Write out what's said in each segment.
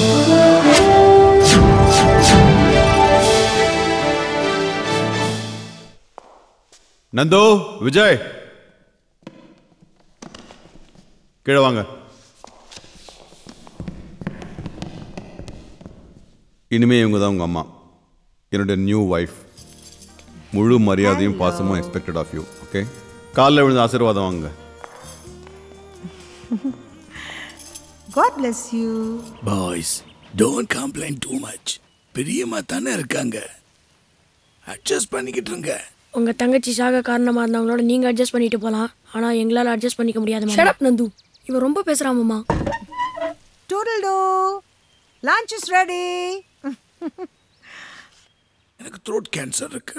நந்தோ விஜய் கீழே வாங்க இனிமே இவங்க தான் உங்க அம்மா என்னுடைய நியூ ஒய்ஃப் முழு மரியாதையும் பாசமும் எக்ஸ்பெக்டட் ஆஃப் யூ ஓகே காலில் விழுந்த ஆசீர்வாதம் வாங்க God bless you. Boys don't complaint too much பிரியமா தானே இருக்காங்க அட்ஜஸ்ட் பண்ணிக்கிட்டு இருங்க உங்க தங்கச்சி சாக காரணமா இருந்தவங்களோட நீங்க அட்ஜஸ்ட் பண்ணிட்டு போலாம் ஆனா எங்களால அட்ஜஸ்ட் பண்ணிக்க முடியாது ஷடப் நந்து இவன் ரொம்ப பேசுறான் மாமா Toodle-doo. Lunch is ready. எனக்கு த்ரோட் கேன்சர் இருக்கு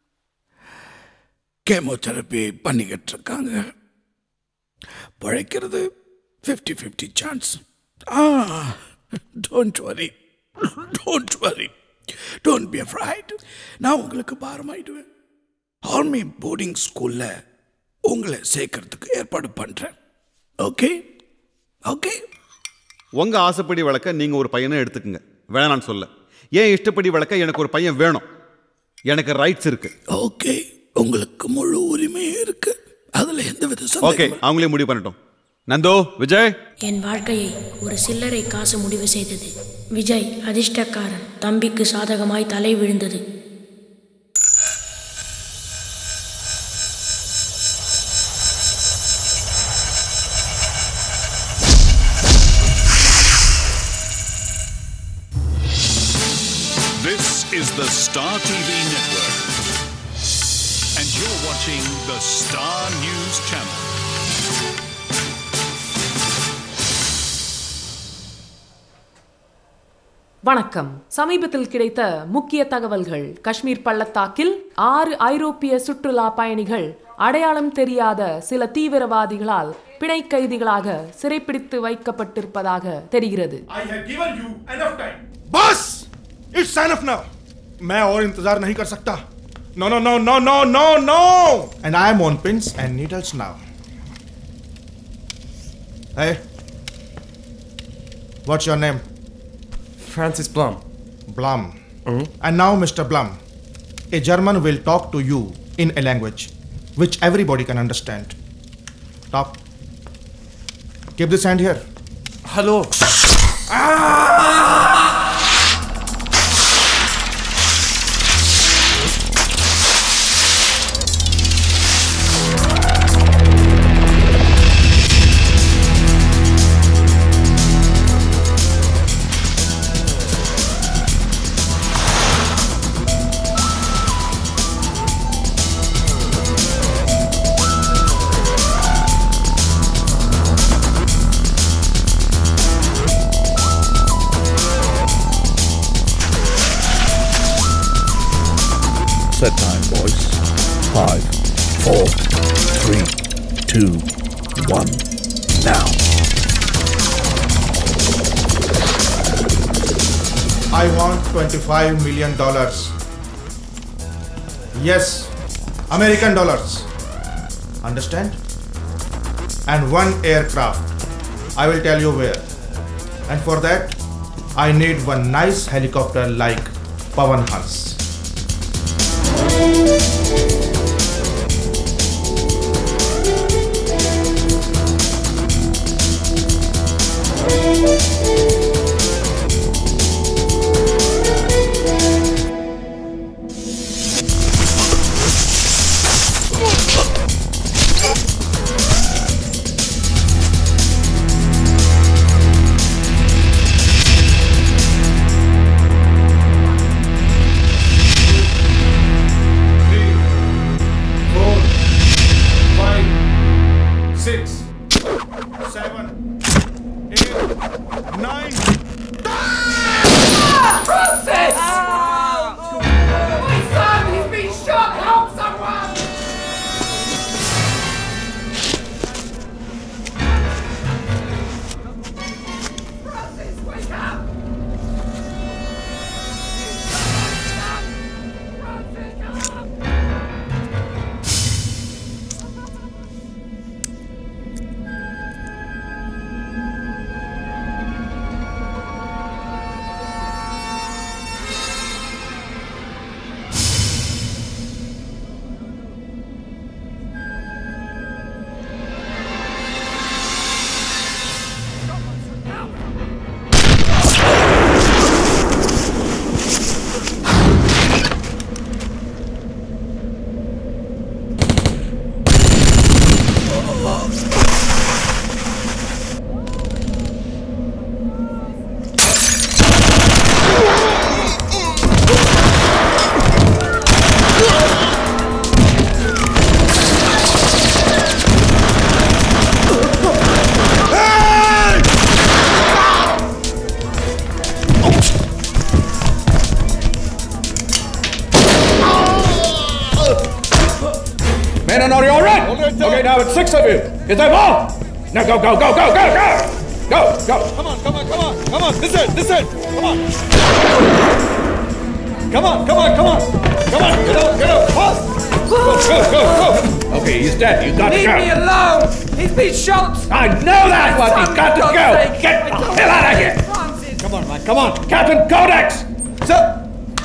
கெமோதெரப்பி பண்ணிக்கிட்டு இருக்காங்க பழைக்கிறது ஃபிஃப்டி ஃபிஃப்டி சான்ஸ் ஆ don't worry don't worry don't be afraid நான் உங்களுக்கு பாரமாயிடுவேன் ஆர்மி போர்டிங் ஸ்கூலில் உங்களை சேர்க்கறதுக்கு ஏற்பாடு பண்ணுறேன் ஓகே ஓகே உங்க ஆசைப்படி வளர்க்க நீங்க ஒரு பையனை எடுத்துக்கங்க வேணாம்னு சொல்ல ஏன் இஷ்டப்படி வளர்க்க எனக்கு ஒரு பையன் வேணும் எனக்கு ரைட்ஸ் இருக்கு ஓகே உங்களுக்கு முழு உரிமை இருக்கு அதுல எந்த வித ஓகே அவங்களே முடிவு பண்ணட்டும் நந்தோ விஜய் என் வாழ்க்கையை ஒரு சில்லறை காசு முடிவு செய்தது விஜய் அதிர்ஷ்டக்காரன் தம்பிக்கு சாதகமாய் தலை விழுந்தது This is the Star TV network. And you're watching the Star News channel. வணக்கம் சமீபத்தில் கிடைத்த முக்கிய தகவல்கள் காஷ்மீர் பள்ளத்தாக்கில் ஆறு ஐரோப்பிய சுற்றுலா பயணிகள் அடையாளம் தெரியாத சில தீவிரவாதிகளால் பிணை கைதிகளாக சிறைப்பிடித்து வைக்கப்பட்டிருப்பதாக தெரிகிறது I have given you enough time. बस इट्स enough now. मैं और इंतजार नहीं कर सकता no no no no no no no and I am on pins and needles now Hey, what's your name? Francis Blum. Blum. And now, Mr. Blum, a German will talk to you in a language which everybody can understand. Talk. Keep this hand here. Hallo. Set time, boys. Five, four, three, two, one. Now. I want $25 million. Yes, American dollars. Understand? And one aircraft. I will tell you where. And for that, I need one nice helicopter like Pavan Hans. Okay, now it's six of you. Is that all? Now go, go, go, go, go, go! Go, go! Come on, come on, come on, come on. This end, this end. Come on. Come on, come on, come on. Come on, get out, get out, fast. Go, go, go, go! Okay, he's dead. You got to Leave go. me alone! He's been shot! I know that one. You got to For go. God's sake. Get the hell out of here. Francis! Come on, man, come on. Captain Codex! Sir.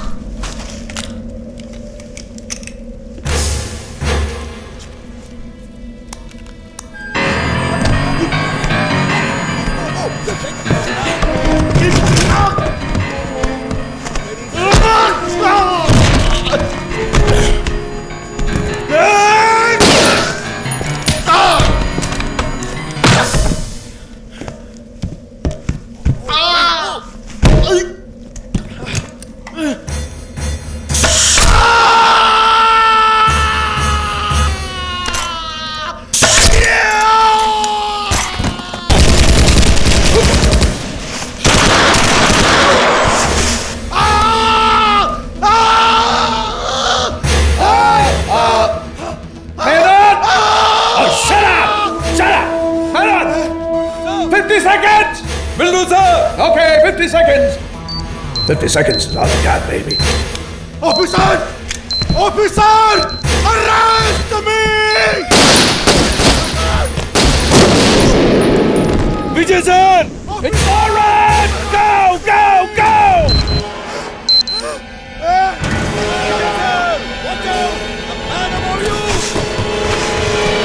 Hold on! Oh, shut up! Shut up! Hold on! 50 seconds! Will do, sir. Okay, 50 seconds. 50 seconds is all I got, baby. Officer! Officer! Arrest me! Vijay, sir! It's all right! Go, go, go! Watch out! A man among you!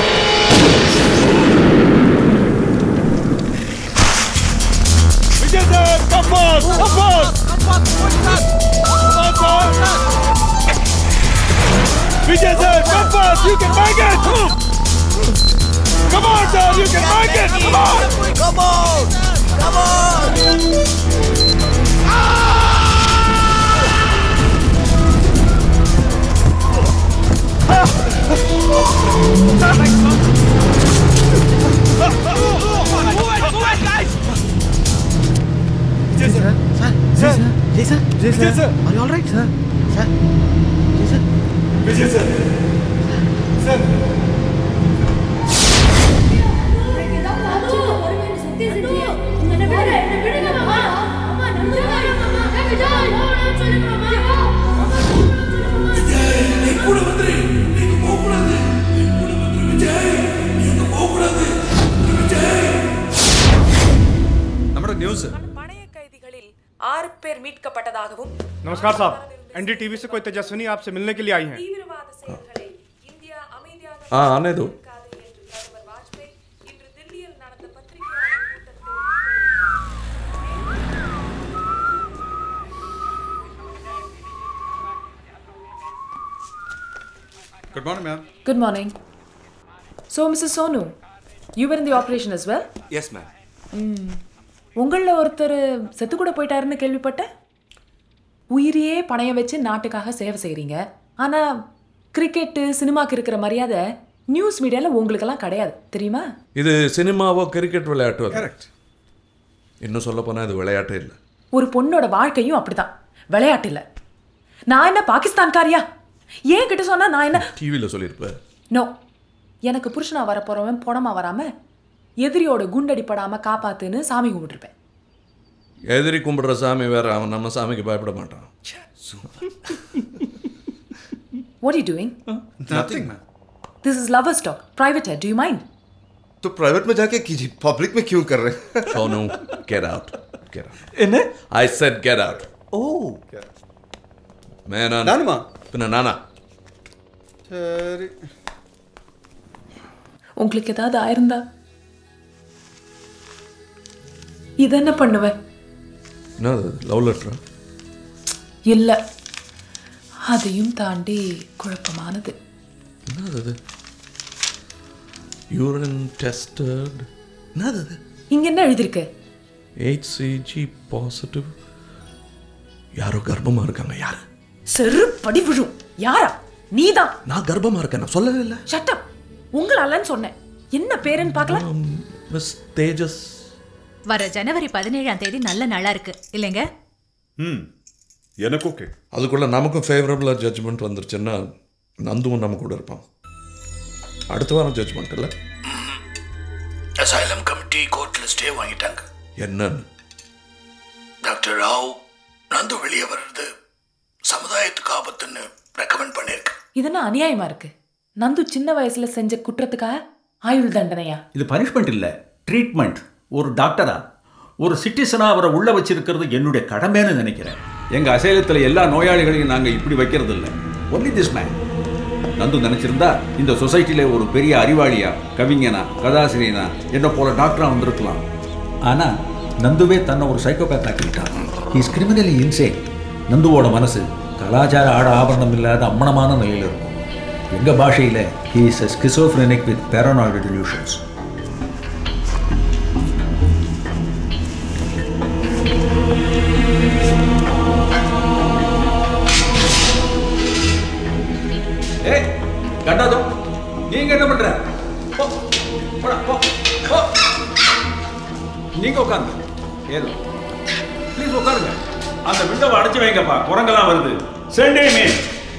Vijay, sir! Come fast! Come fast! Come on, sir! Vijay, sir! Come fast! You can make it! Come on! Come on, sir! You can make it! Come on! Come on! Come on! നമ്മുടെ news பணைய கைதிகளில் ஆறு பேர் மீட்கப்பட்டதாகவும் नमस्कार साहब NDTV से कोई तेजस्विनी आपसे मिलने के लिए आई हैं தீவிரவாத செயல்களை இந்தியா அமைதியாக ஆ ஆனேது இருக்காது என்று பிரதமர் வாஜ்பாய் இன்று தில்லியில் நடந்த பத்திரிகையாளர் கூட்டத்தில் good morning ma'am Good morning. So, Mrs. Sonu, you were in the operation as well? Yes ma'am உங்களில் ஒருத்தர் செத்து கூட போயிட்டாருன்னு கேள்விப்பட்டேன் உயிரையே பணைய வச்சு நாட்டுக்காக சேவை செய்கிறீங்க ஆனால் கிரிக்கெட்டு சினிமாக்கு இருக்கிற மரியாதை நியூஸ் மீடியாவில் உங்களுக்கெல்லாம் கிடையாது தெரியுமா இது சினிமாவோ கிரிக்கெட் விளையாட்டோ கரெக்ட் இன்னும் சொல்ல போனால் இது விளையாட்டே இல்லை ஒரு பொண்ணோட வாழ்க்கையும் அப்படிதான் விளையாட்டு இல்லை நான் என்ன பாகிஸ்தான்காரியா ஏன் கிட்ட சொன்னா நான் என்ன டிவியில் சொல்லியிருப்பேன் நோ எனக்கு புருஷனா வரப்போறவன் பணமா வராம எதிரியோட குண்டடிப்படாம காப்பாத்துன்னு சாமி கும்பிட்டுருப்பேன் எதிரி கும்பிடுற சாமி வேற அவன் நம்ம சாமிக்கு பயப்பட மாட்டான் What are you doing? Nothing ma'am This is lover's talk. Private है. Do you mind? तो प्राइवेट में जाके कीजिए पब्लिक में क्यों कर रहे हैं Sonu get out get out என்ன I said get out ഓ மேனன் நானுமா பின்ன நானா சரி உங்களுக்கு ஏதாவது ஆயிருந்தா இது என்ன பண்ணுவேன் என்ன லவ் லெட்டரா இல்ல அதையும் தாண்டி குழப்பமானது என்னது அது யூரின் டெஸ்டட் என்னது அது இங்க என்ன எழுதிருக்கு எயிட் சிஜி பாசிட்டிவ் யாரோ கர்ப்பமா இருக்காங்க யாரு செருப்படி விழும் யாரா நீதான் நான் கர்ப்பமா இருக்கேன் நான் சொல்லவே இல்லை சட்டம் உங்களாலன்னு சொன்னேன் என்ன பேருன்னு பார்க்கலாம் மிஸ் தேஜஸ் வர ஜனவரி பதினேழாம் தேதி நல்ல நாளா இருக்கு இல்லைங்க ம் எனக்கு ஓகே அதுக்குள்ள நமக்கும் ஃபேவரபுளாக ஜட்ஜ்மெண்ட் வந்துருச்சுன்னா நந்துவும் நம்ம கூட இருப்பான் அடுத்த வாரம் ஜட்ஜ்மெண்ட் இல்லை அசைலம் கமிட்டி கோர்ட்ல ஸ்டே வாங்கிட்டாங்க என்னன்னு டாக்டர் ராவ் நந்து வெளியே வர்றது சமுதாயத்துக்கு ஆபத்துன்னு ரெக்கமெண்ட் பண்ணிருக்கு இதுனா அநியாயமா இருக்கு நந்து சின்ன வயசுல செஞ்ச குற்றத்துக்காக ஆயுள் தண்டனையா இது பனிஷ்மெண்ட் இல்லை ட்ரீட்மெண்ட் ஒரு டாக்டரா ஒரு சிட்டிசனா அவரை உள்ள வச்சிருக்கிறது என்னுடைய கடமைன்னு நினைக்கிறேன் எங்க அசைலத்துல எல்லா நோயாளிகளையும் நாங்க இப்படி வைக்கிறது இல்லை ஒன்லி திஸ் மேன் நந்து நினைச்சிருந்தா இந்த சொசைட்டில ஒரு பெரிய அறிவாளியா கவிஞனா கதாசிரியனா என்ன போல டாக்டரா வந்திருக்கலாம் ஆனா நந்துவே தன்னை ஒரு சைக்கோபேத் ஆக்கிட்டான் இஸ் கிரிமினலி இன்சேன் நந்துவோட மனசு கலாச்சார ஆட ஆபரணம் இல்லாத அம்மனமான நிலையில் இருக்கும் எங்க பாஷையில he is a schizophrenic with paranoid delusions ஏய் கண்டாதோ நீங்க என்ன பண்ற போ, போடா, போ, போ. நீங்க உட்காருங்க ஏதோ ப்ளீஸ் உட்காருங்க அந்த விண்டோவை அடைச்சு வைங்கப்பா குரங்கெல்லாம் வருது செண்டே மீன்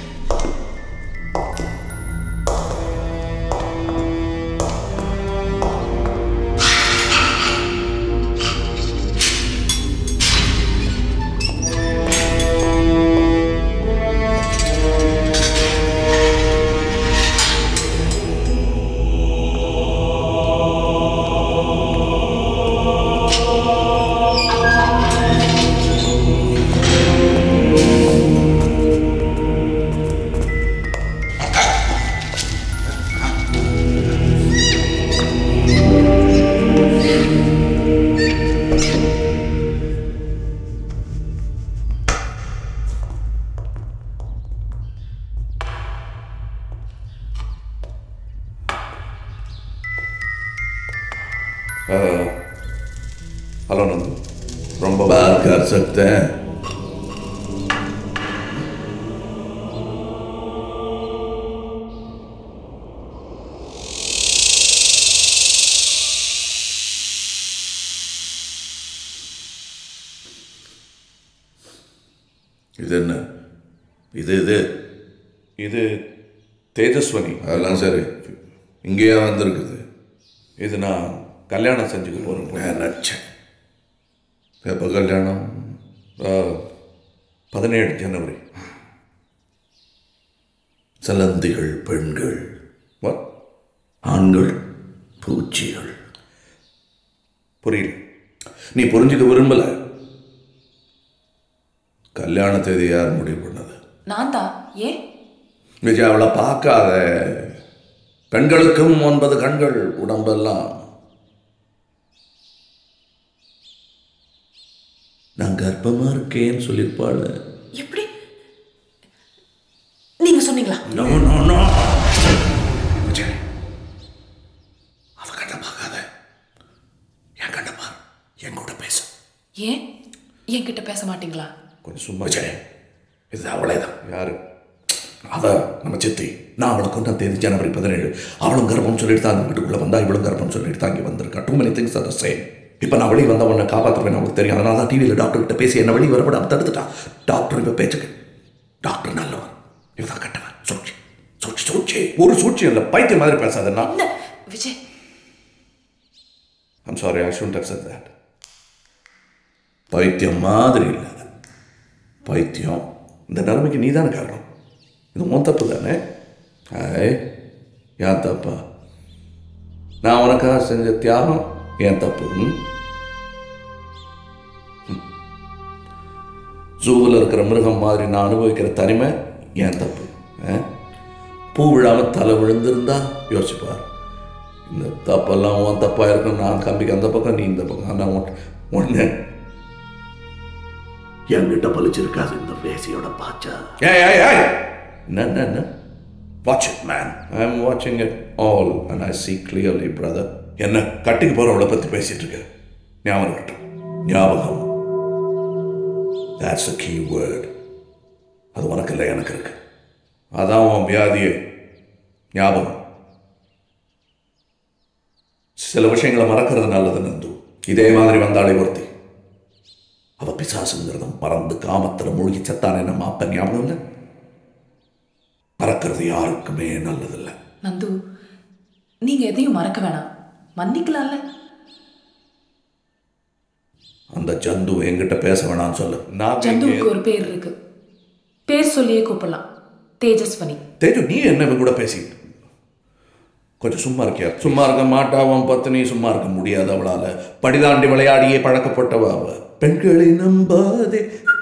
हेलो नंदू ரொம்ப बात कर सकते हैं இது என்ன இது இது இது தேஜஸ்வனி அதெல்லாம் சரி இங்கேயே வந்திருக்குது இது நான் கல்யாணம் செஞ்சுக்க போகிறேன் நான் நினச்சேன் எப்போ கல்யாணம் பதினேழு ஜனவரி சலந்திகள் பெண்கள் ஆண்கள் பூச்சிகள் புரியல நீ புரிஞ்சுக்க விரும்பல கல்யாண தேதி யார் முடிவு பண்ணது நான் தான் ஏன் விஜய் அவளை பார்க்காத பெண்களுக்கும் ஒன்பது கண்கள் உடம்பெல்லாம் நான் கர்ப்பமா இருக்கேன்னு சொல்லியிருப்பாள் எப்படி நீங்க சொன்னீங்களா நோ நோ நோ விஜய் அவ கண்ண பார்க்காத என் கண்ண பார் என் கூட பேசு ஏன் என்கிட்ட பேச மாட்டீங்களா கொஞ்சம் சும்மா விஜய் இது அவளே தான் யாரு அவ நம்ம சித்தி நான் அவளை கொண்டாம் தேதி ஜனவரி பதினேழு அவளும் கர்ப்பம் சொல்லிட்டு தான் அந்த வீட்டுக்குள்ள வந்தா இவளும் கர்ப்பம் சொல்லிட்டு தான் இங்கே வந்திருக்கா too many things are same இப்போ நான் வெளியே வந்த உடனே காப்பாற்றுவேன் அவளுக்கு தெரியும் அதனால தான் டிவியில் டாக்டர் கிட்ட பேசி என்ன வெளியே வரப்பட தடுத்துட்டான் டாக்டர் இப்போ பேச்சுக்கு டாக்டர் நல்லவன் இவதான் கட்டவன் சூழ்ச்சி சூழ்ச்சி சூழ்ச்சி ஒரு சூழ்ச்சி இல்லை பைத்தியம் மாதிரி பேசாதண்ணா Vijay I'm sorry I shouldn't have said that பைத்தியம் மாதிரி இல்லை பைத்தியம் இந்த நிலைமைக்கு நீ தானே காரணம் இது உன் தப்பு தானே ஐய் ஏன் தப்பா நான் உனக்காக செஞ்ச தியாகம் ஏன் தப்பு ம்? ஜூவில் இருக்கிற மிருகம் மாதிரி நான் அனுபவிக்கிற தனிமை ஏன் தப்பு ஆ? பூ விழாம தலை விழுந்திருந்தா யோசிச்சுப்பார் இந்த தப்பெல்லாம் உன் தப்பாக இருக்கும் நான் கம்பிக்கு அந்த பக்கம் நீ இந்த பக்கம் ஆனால் ஒன்று என்கிட்ட பலிச்சிருக்காது இந்த வேசியோட பாச்சா ஏய் ஏய் ஏய் என்ன என்ன என்ன watch it man I am வாட்சிங் it all and I see clearly brother என்ன கட்டிக்கு போகிறவளை பற்றி பேசிட்டு இருக்க ஞாபகம் இருக்கட்டும் ஞாபகம் that's a key word அது உனக்கு இல்லை எனக்கு இருக்கு அதான் உன் வியாதியே ஞாபகம் சில விஷயங்களை மறக்கிறது நல்லது நந்து இதே மாதிரி வந்தாளே ஒருத்தி அவ பிசாசுங்கிறதும் மறந்து காமத்துல மூழ்கி செத்தானே நம்ம அப்ப ஞாபகம் இல்லை மறக்கிறது யாருக்குமே நல்லதில்லை நந்து நீங்க எதையும் மறக்க வேணாம் மன்னிக்கலாம்ல அந்த ஜந்து என்கிட்ட பேச வேணாம்னு சொல்லு நான் ஜந்துவுக்கு ஒரு பேர் இருக்கு பேர் சொல்லியே கூப்பிடலாம் தேஜஸ்வனி தேஜு நீ என்ன இவன் கூட பேசிட்டு கொஞ்சம் சும்மா இருக்கியா சும்மா இருக்க மாட்டா அவன் பத்தினி சும்மா இருக்க முடியாது அவளால படிதாண்டி விளையாடியே பழக்கப்பட்டவ அவ பெண்களை நம்பாதே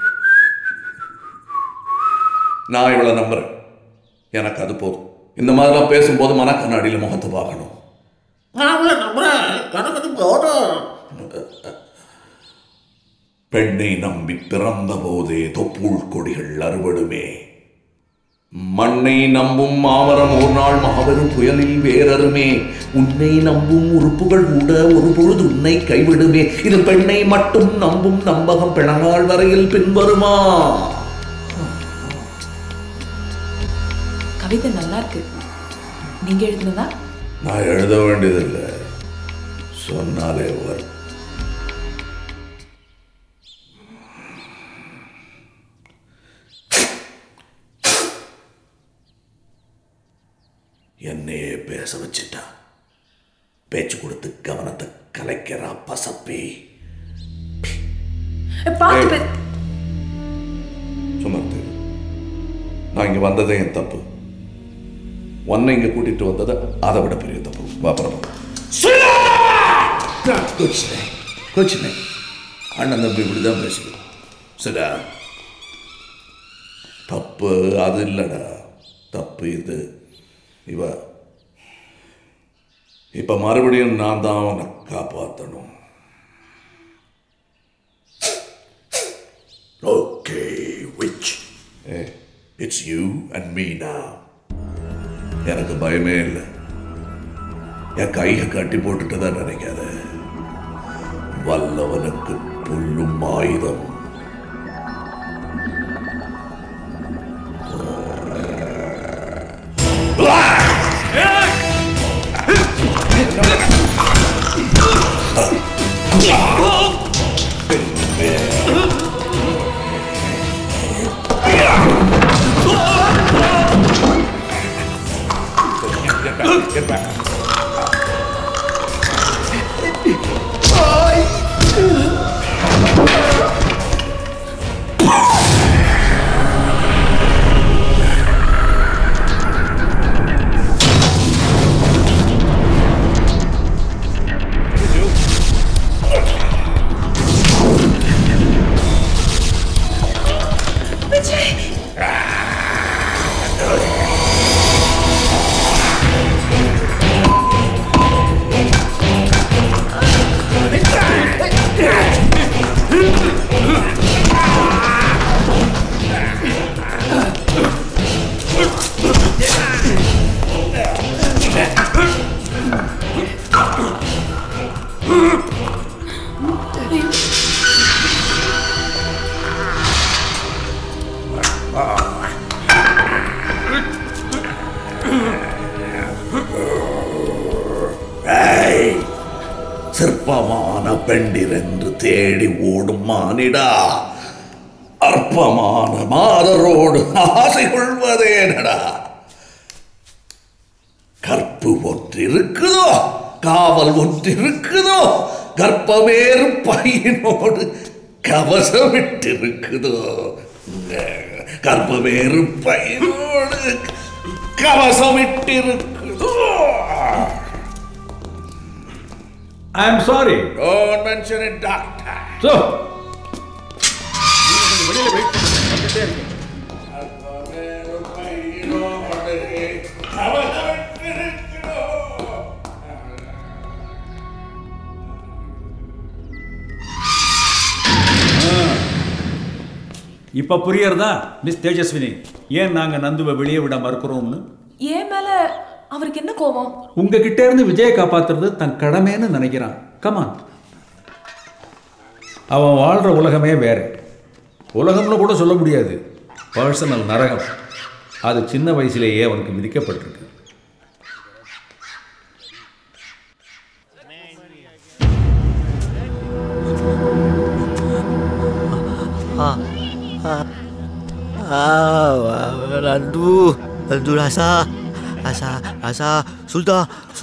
நான் இவளை நம்புறேன் எனக்கு அது போதும் இந்த மாதிரிலாம் பேசும்போது மனக்கண்ணாடியில் முகத்தை பார்க்கணும் பெண்ணை நம்பி பிறந்த போதே தொப்புள் கொடிகள் அறுபடுமே மண்ணை நம்பும் மாமரம் ஒரு நாள் மாபெரும் புயலில் வேறறுமே உன்னை நம்பும் உறுப்புகள் கூட ஒரு பொழுது உன்னை கைவிடுமே இது பெண்ணை மட்டும் நம்பும் நம்பகம் பிணநாள் வரையில் பின்வருமா கவிதை நல்லா இருக்கு நீங்க எழுதுனதா நான் எழுத வேண்டியதில்லை சொன்னாலே வரும் என்னையே பேச வச்சுட்டா பேச்சு கொடுத்து கவனத்தை கலைக்கிறா பசப்பி பார்த்து ஏய். சும்மா இரு. நான் இங்க வந்ததே என் தப்பு உன்னை இங்க கூட்டிட்டு வந்தது அதை விட பெரிய தப்பு வாப்பரம் கோச்சினே கோச்சினே அண்ணன் தம்பி இப்படிதான் பேசுகிறோம் சரிடா தப்பு அது இல்லைடா தப்பு இது இவ இப்ப மறுபடியும் நான் தான் அவனை காப்பாற்றணும் okay which it's you and me now எனக்கு பயமே இல்லை என் கையை கட்டி போட்டுட்டு தான் நினைக்காத வல்லவனுக்கு புல்லும் ஆயுதம் Get back, get back. ஏய், சிற்பமான பெண்டிரென்று தேடி ஓடும் மானிடா அற்பமான மாதரோடு ஆசை கொள்வதேனடா கற்பு ஒன்றிருக்குதோ காவல் ஒன்றிருக்குதோ கர்ப்பமேறும் பையனோடு கவசமிட்டிருக்குதோ கர்ப்பமேறும் பையனோடு கவசமிட்டிருக்குதோ I am sorry Don't mention it, doctor. So வெளியில வெயிட் பண்ணிட்டே இருக்கு இப்போ புரியறதா மிஸ் தேஜஸ்வினி ஏன் நாங்கள் நந்துவை வெளியே விட மறுக்கிறோம்னு ஏன் மேல அவருக்கு என்ன கோவம் உங்ககிட்ட இருந்து விஜயை காப்பாத்துறது தன் கடமைன்னு நினைக்கிறான் கமான் அவன் வாழ்கிற உலகமே வேற உலகம்னு கூட சொல்ல முடியாது பர்சனல் நரகம் அது சின்ன வயசுலேயே அவனுக்கு விதிக்கப்பட்டிருக்கு Ah, ah, ah, Randu, Randu rasa, rasa, rasa sudah,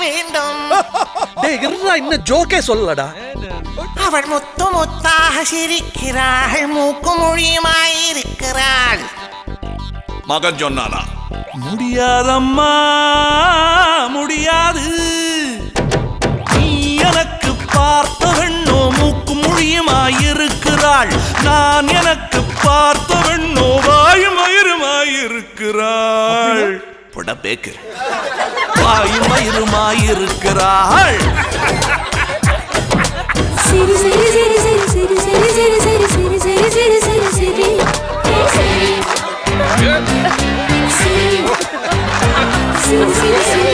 வேண்டும் டேய் இருடா இன்னும் ஜோக்கே சொல்லடா அவள் முத்து முத்தாக சிரிக்கிறாள் மூக்கு மொழியுமாயிருக்கிறாள் மகன் சொன்னானா முடியாதம்மா முடியாது நீ எனக்கு பார்த்த வெண்ணோ மூக்கு மொழியுமாயிருக்கிறாள் நான் எனக்கு பார்த்த வெண்ணோ வாயும் வயிறுமாயிருக்கிறாள் புட பேக்கு வாயும் வயிறுமாயிருக்கிறாள் சிரி சிரி சிரி சிரி சிரி சிரி சிரி சிரி சிரி சிரி சிரி சிரி சிரி ஏ சிரி சிரி சிரி சிரி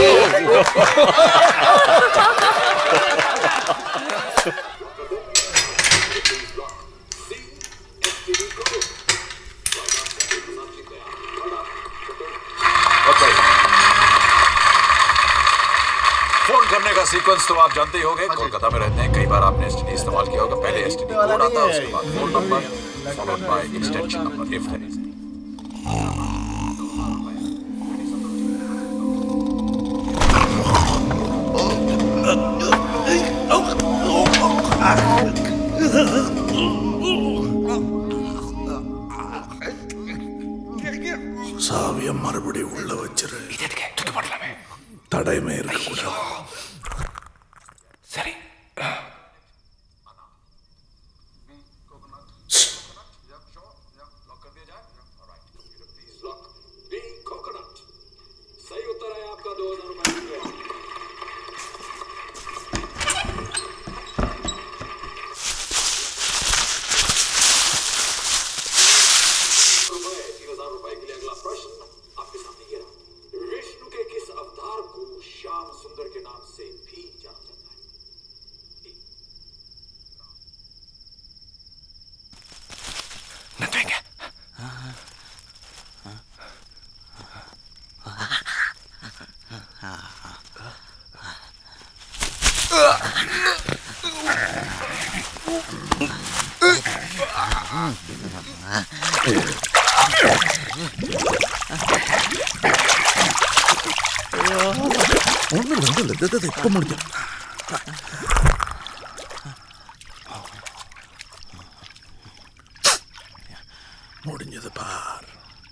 फोन करने का सीक्वेंस तो आप जानते ही होंगे कोलकाता में रहते हैं कई बार आपने एसटीडी इस्तेमाल किया होगा पहले एसटीडी कोड आता है उसके बाद phone number followed by extension number if there is சாவிய மறுபடியும் உள்ள வச்சிரு தடையுமே இருக்கக்கூடாது சரி विष्णु के किस अवतार को श्याम सुंदर के नाम से भी जाना जाता है ஒண்ணு ரெண்டு இல்லை இது- இது இப்ப முடிஞ்சு முடிஞ்சது பார்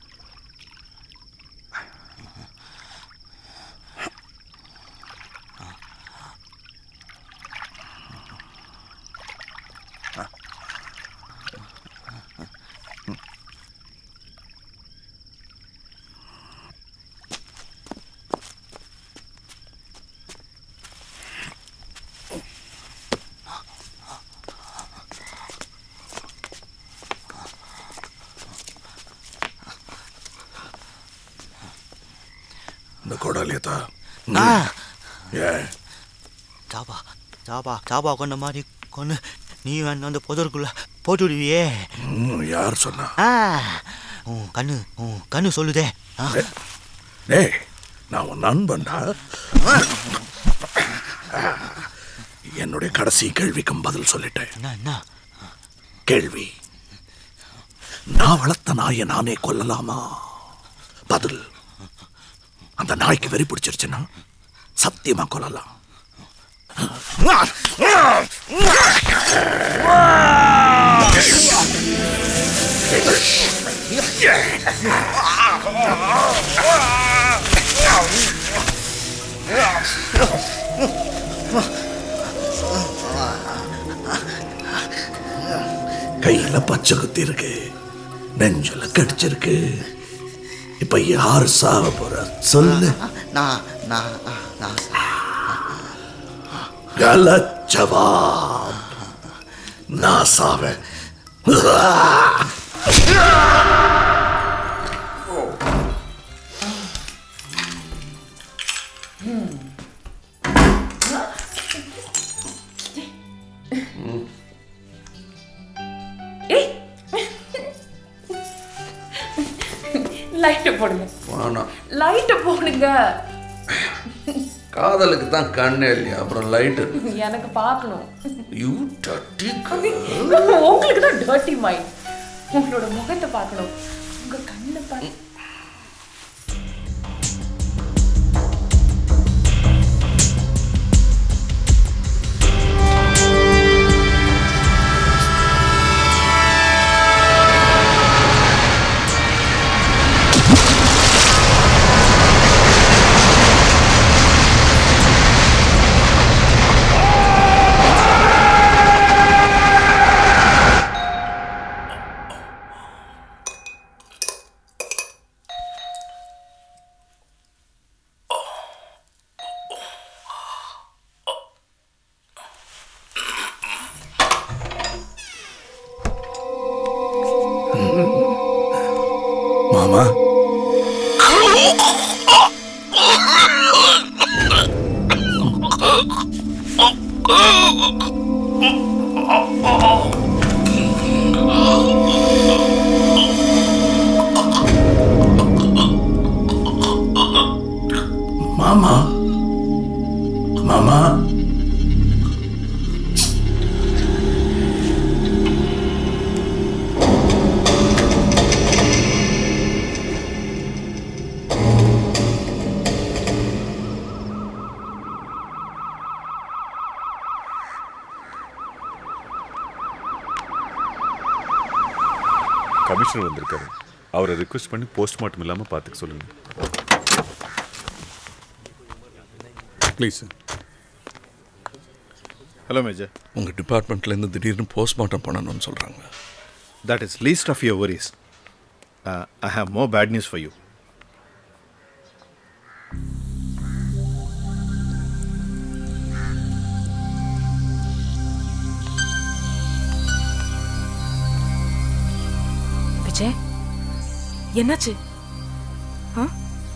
இந்த கொடாலியத்தா ஆ. ஏன் சாபா சாபா சாபா கொண்ட மாதிரி கொண்டு நீ வந்து அந்த புதருக்குள்ள போட்டு விடுவியே ம், யார் சொன்னா ஆ உன் கண்ணு உன் கண்ணு சொல்லுதே ஆ. டேய் நான் உன் நண்பன்டா என்னுடைய கடைசி கேள்விக்கும் பதில் சொல்லிட்டேன் என்ன என்ன கேள்வி நான் வளர்த்த நாயை நானே கொல்லலாமா பதில் அந்த நாய்க்கு வெறி பிடிச்சிருச்சுன்னா சத்தியமா கொல்லலாம் கையில பச்சை குத்தி இருக்கு நெஞ்சில கடிச்சிருக்கு இப்ப யார் சாக போற சொல்லு நான் நான் நான் गलत जवाब ना सावे லைட்டை போடுங்க வேணாம் லைட்டை போடுங்க காதலுக்கு தான் கண்ணே இல்லையா அப்புறம் லைட்டு எனக்கு பார்க்கணும் யூ டட்டி உங்களுக்கு தான் டர்ட்டி மைண்ட் உங்களோட முகத்தை பார்க்கணும் உங்க கண்ணை பார்க்க மாமா மாமா கமிஷனர் வந்திருக்காரு அவரை ரிக்வெஸ்ட் பண்ணி போஸ்ட்மார்ட்டம் இல்லாமல் பார்த்துக்க சொல்லுங்க ப்ளீஸ் ஹலோ மேஜர் உங்க டிபார்ட்மெண்ட்ல இருந்து திடீர்னு போஸ்ட்மார்ட்டம் பண்ணணும்னு சொல்றாங்க That is least of your worries. Uh, I have more bad news for you. Vijay என்னாச்சு ஆ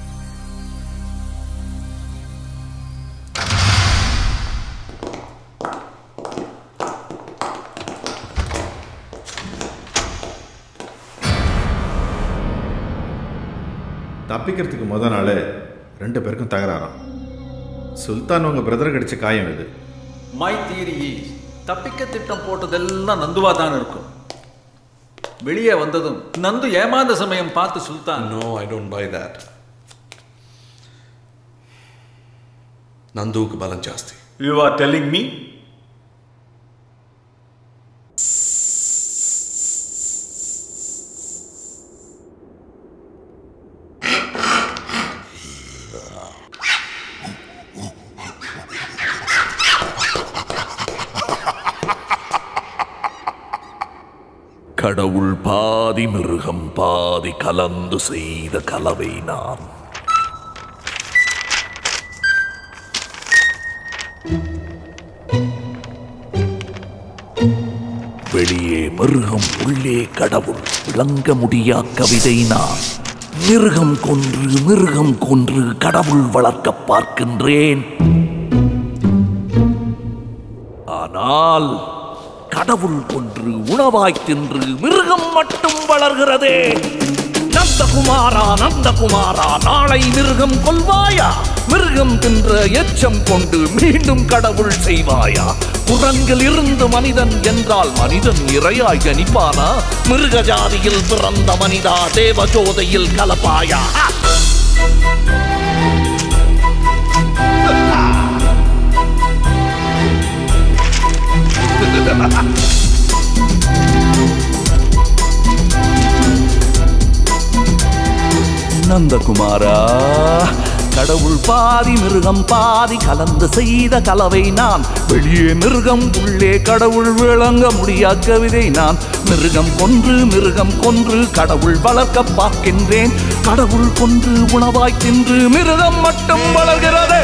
தப்பிக்கிறதுக்கு முத நாள் ரெண்டு பேருக்கும் தகராறாம் சுல்தான் உங்கள் பிரதர் கடிச்ச காயம் இது மை தியரி தப்பிக்க திட்டம் போட்டதெல்லாம் நந்துவா தான் இருக்கும் வெளியே வந்ததும் நந்து ஏமாந்த சமயம் பார்த்து Sultan no I don't buy that நந்துவுக்கு பலம் ஜாஸ்தி யூ ஆர் டெல்லிங் மீ கடவுள் பாதி மிருகம் பாதி கலந்து செய்த கலவை நான் வெளியே மிருகம் உள்ளே கடவுள் விளங்க முடியா கவிதை நான் மிருகம் கொன்று மிருகம் கொன்று கடவுள் வளர்க்க பார்க்கின்றேன் ஆனால் கடவுள் கொன்று உணவாய் தின்று மிருகம் மட்டும் வளர்கிறதே நந்தகுமாரா நந்தகுமாரா நாளை மிருகம் கொல்வாயா மிருகம் தின்ற எச்சம் கொண்டு மீண்டும் கடவுள் செய்வாயா குரங்கில் இருந்து மனிதன் என்றால் மனிதன் இரையாய் கணிப்பானா மிருக ஜாதியில் பிறந்த மனிதா தேவஜோதையில் கலப்பாயா நந்தகுமாரா கடவுள் பாதி மிருகம் பாதி கலந்து செய்த கலவை நான் வெளியே மிருகம் உள்ளே கடவுள் விளங்க முடியா கவிதை நான் மிருகம் கொன்று மிருகம் கொன்று கடவுள் வளர்க்க பார்க்கின்றேன் கடவுள் கொன்று உணவாய் தின்று மிருகம் மட்டும் வளர்கிறதே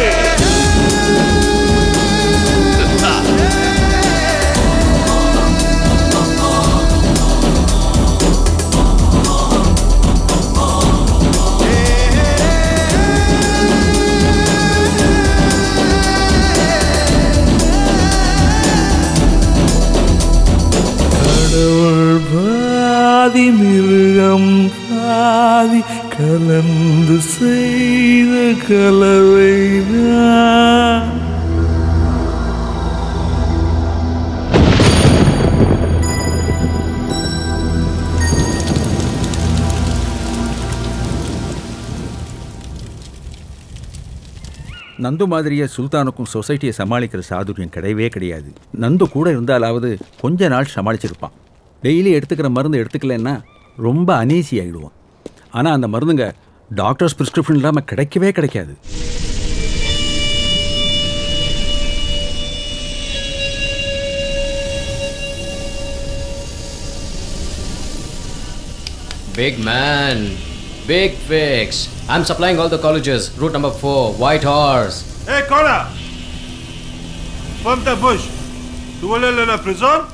கடவுள் பாதி மிருகம் பாதி கலந்து செய்த கலவை நந்து மாதிரியே சுல்தானுக்கும் சொசைட்டியை சமாளிக்கிற சாதுரியம் கிடையவே கிடையாது நந்து கூட இருந்தாலாவது கொஞ்ச நாள் சமாளிச்சிருப்பான் டெய்லி எடுத்துக்கிற மருந்து எடுத்துக்கலன்னா ரொம்ப அனீசி ஆகிடுவான் ஆனால் அந்த மருந்துங்க டாக்டர்ஸ் ப்ரிஸ்கிரிப்ஷன் இல்லாமல் கிடைக்கவே கிடைக்காது Big man. Big fix. I'm supplying all the colleges. Route number 4, White Horse. Hey, Kona! From the bush. Tu veux aller à la prison?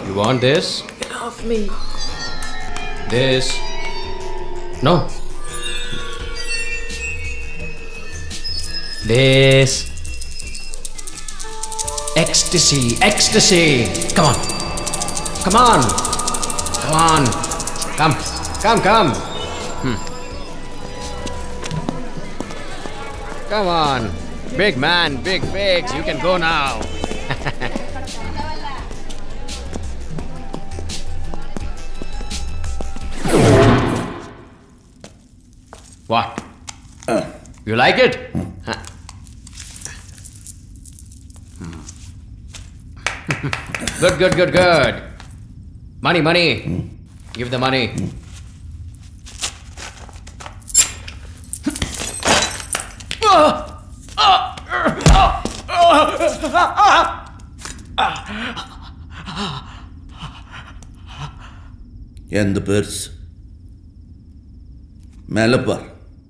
You want this? Get off me. This? No. This. Ecstasy, ecstasy. Come on. Come on. Come on. Come. Come, come. Hmm. Come on. Big man, big figs. You can go now. what? You like it? Huh. good, good, good, good. Money, money. Give the money. எந்த பெருசு மேலே பார்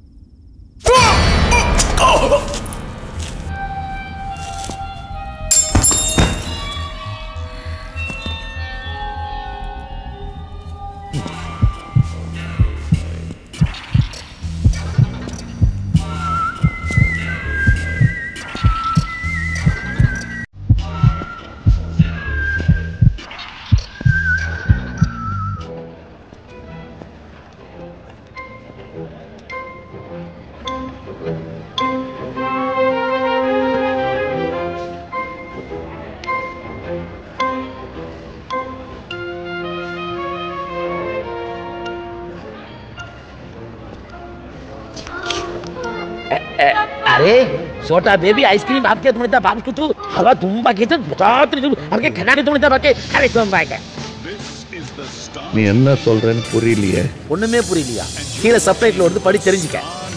ಅರೆ ಸೋಟಾ baby ice cream ಹಾಕಿ ತುಣಿತ ಬಾಬ್ಕಿತು ಅವ ತುಂಬಾ ಗೀತ ಜಾತ್ರೆ ಅದಕ್ಕೆ ಕನ್ನಡಿ ತುಣಿತ ಬಾಕಿ ಅರೆ ತುಂಬಾಕೆ நீ என்ன சொல்றேன்னு புரியலையே ஒண்ணுமே புரியலையா கீழே சப்டைட்டில் வந்து படி தெரிஞ்சுக்க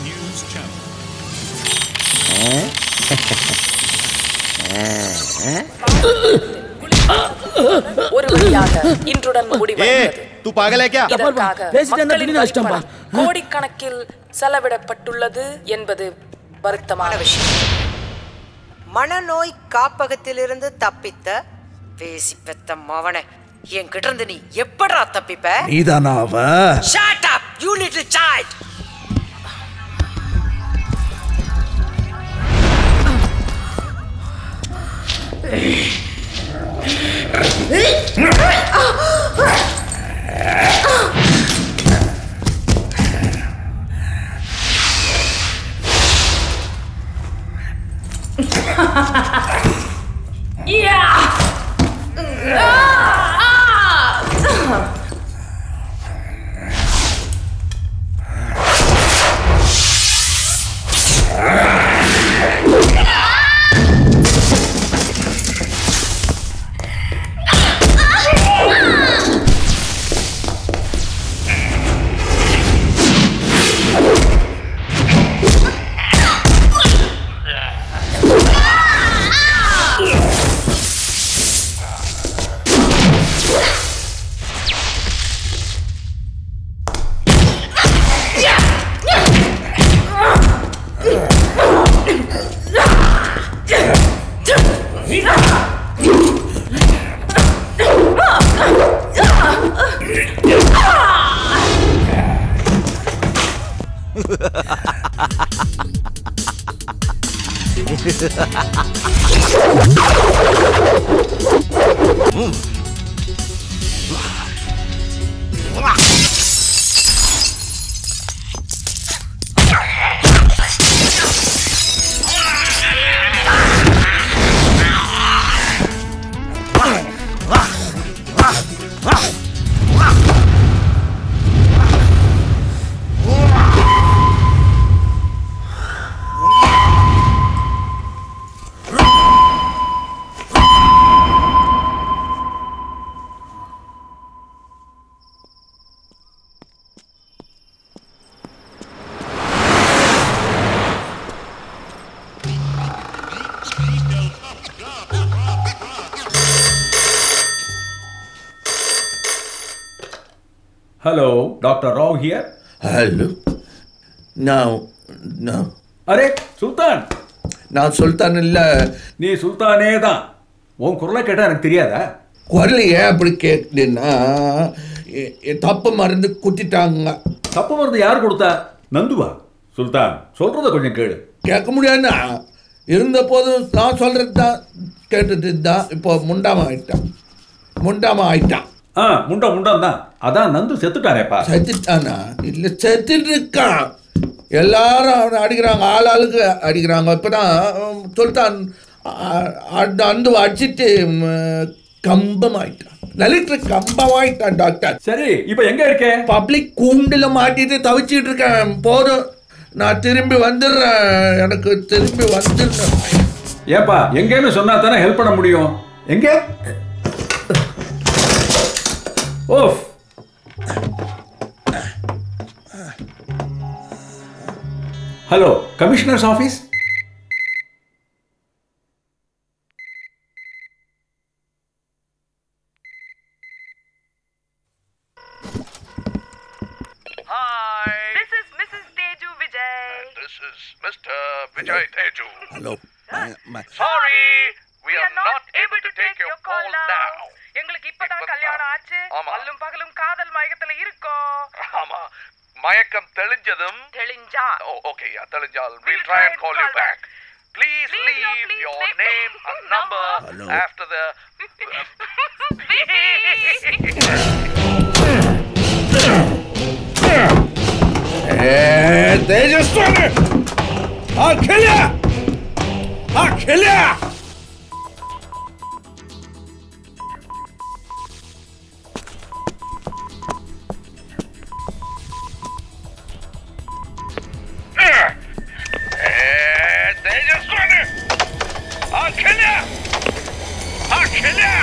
ஒரு வழியாக இன்றுடன் முடிவடைந்தது तू पागल है क्या இதற்காக பேசிட்டு இருந்தா மக்களின் திடீர்னு அடிச்சிட்டான்பா. வரிப்பணம் கோடிக்கணக்கில் செலவிடப்பட்டுள்ளது என்பது வருத்தமான விஷயம் மனநோய் காப்பகத்திலிருந்து தப்பித்த பேசி பெத்த மவனை என்கிட்ட இருந்து நீ எப்படா தப்பிப்ப நீதானா அவ Shut up, you little child! Hello doctor Rao here hello நான் நான் அரே சுல்தான் நான் சுல்தான் இல்ல நீ சுல்தானே தான் உன் குரலை கேட்டா எனக்கு தெரியாதா குரல் ஏன் அப்படி கேட்குதுன்னா எ- எ- தப்பு மருந்து குத்திட்டாங்க தப்பு மருந்து யார் கொடுத்தா நந்துவா சுல்தான் சொல்றத கொஞ்சம் கேளு கேட்க முடியாதுன்னா இருந்த போதும் நான் சொல்றது தான் கேட்டுட்டு தான் இப்போ முண்டாம ஆயிட்டான் முண்டாம ஆயிட்டான் ஆ முண்டா முண்டான் தான் அதான் நந்து செத்துட்டானேப்பா செத்துட்டானா இல்லை செத்துட்டு இருக்கான் எல்லாரும் அவனை அடிக்கிறாங்க ஆள் ஆளுக்கு அடிக்கிறாங்க இப்போதான் சுல்தான் அ- அந்த அந்த அடிச்சிட்டு ம், கம்பம் ஆயிட்டான் லலிட் கம்பம் ஆயிட்டான் டாக்டர் சரி இப்போ எங்க இருக்க பப்ளிக் கூண்டுல மாட்டிட்டு தவிச்சிட்டு இருக்கேன் போதும் நான் திரும்பி வந்துடுறேன் எனக்கு திரும்பி வந்துடுறேன் ஏப்பா எங்கேன்னு சொன்னா தானே ஹெல்ப் பண்ண முடியும் எங்க ஓஃப் hello commissioner's office This is Mrs. Teju Vijay. This is Mr. Vijay Teju. Hello. Sorry, we are not able to take your call now. எங்களுக்கு இப்பதான் கல்யாணம் ஆச்சு அல்லும் பகலும் காதல் மயக்கத்துல இருக்கோம் ஆமா மயக்கம் தெளிஞ்சதும் தெளிஞ்சா Oh, okay, yeah, தெளிஞ்சால் we'll try and call you back. Please leave your name and number after the. Hey, Tejaswani! I'll kill you! I'll kill you! Hey, Tejaswani! I'll kill you! I'll kill you!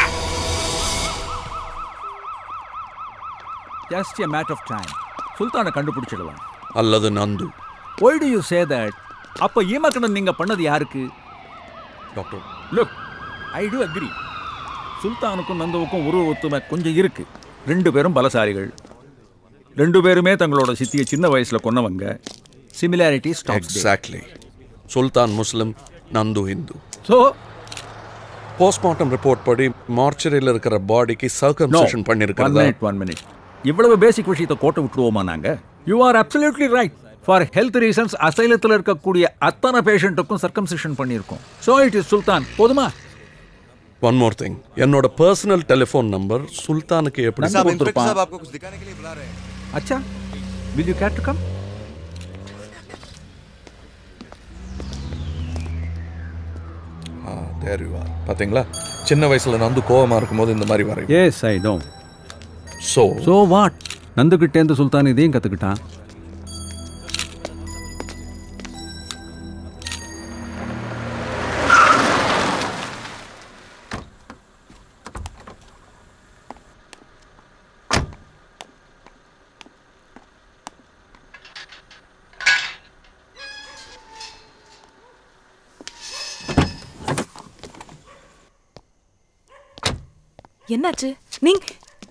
Just a matter of time சுல்தானை கண்டுபிடிச்சிடலாம் அல்லது Nandu why do you say that அப்போ ஈமக்கடன் நீங்க பண்ணது யாருக்கு doctor look I do agree சுல்தானுக்கும் நந்துவுக்கும் உருவ ஒத்துமை கொஞ்சம் இருக்கு ரெண்டு பேரும் பலசாலிகள் ரெண்டு பேருமே தங்களோட சித்தியை சின்ன வயசுல கொன்னவங்க similarity exactly Sultan Muslim Nandu Hindu so postmortem report படி மார்ச்சரியில் இருக்கிற பாடிக்கு சர்க்கம்சேஷன் பண்ணியிருக்கிறதா மினிட் ஒன் மினிட் இவ்வளவு பேசிக் விஷயத்தை கோட்டை விட்டுருவோமா நாங்க you are absolutely right for health reasons அசைலத்தில் இருக்கக்கூடிய அத்தனை பேஷண்ட்டுக்கும் சர்க்கம்சிஷன் பண்ணியிருக்கோம் ஸோ இட் இஸ் சுல்தான் போதுமா ஒன் மோர் திங் என்னோட பர்சனல் டெலிஃபோன் நம்பர் சுல்தானுக்கு எப்படி நந்து கொடுத்திருப்பான். आपको कुछ दिखाने के लिए बुला रहे हैं அச்சா will you get to come ah there you are பாத்தீங்களா சின்ன வயசுல நந்து கோவமா இருக்கும்போது இந்த மாதிரி வரையும் yes I know so so what நந்துக்கிட்டேருந்து சுல்தான் இதையும் கற்றுக்கிட்டான் என்னாச்சு நீங்க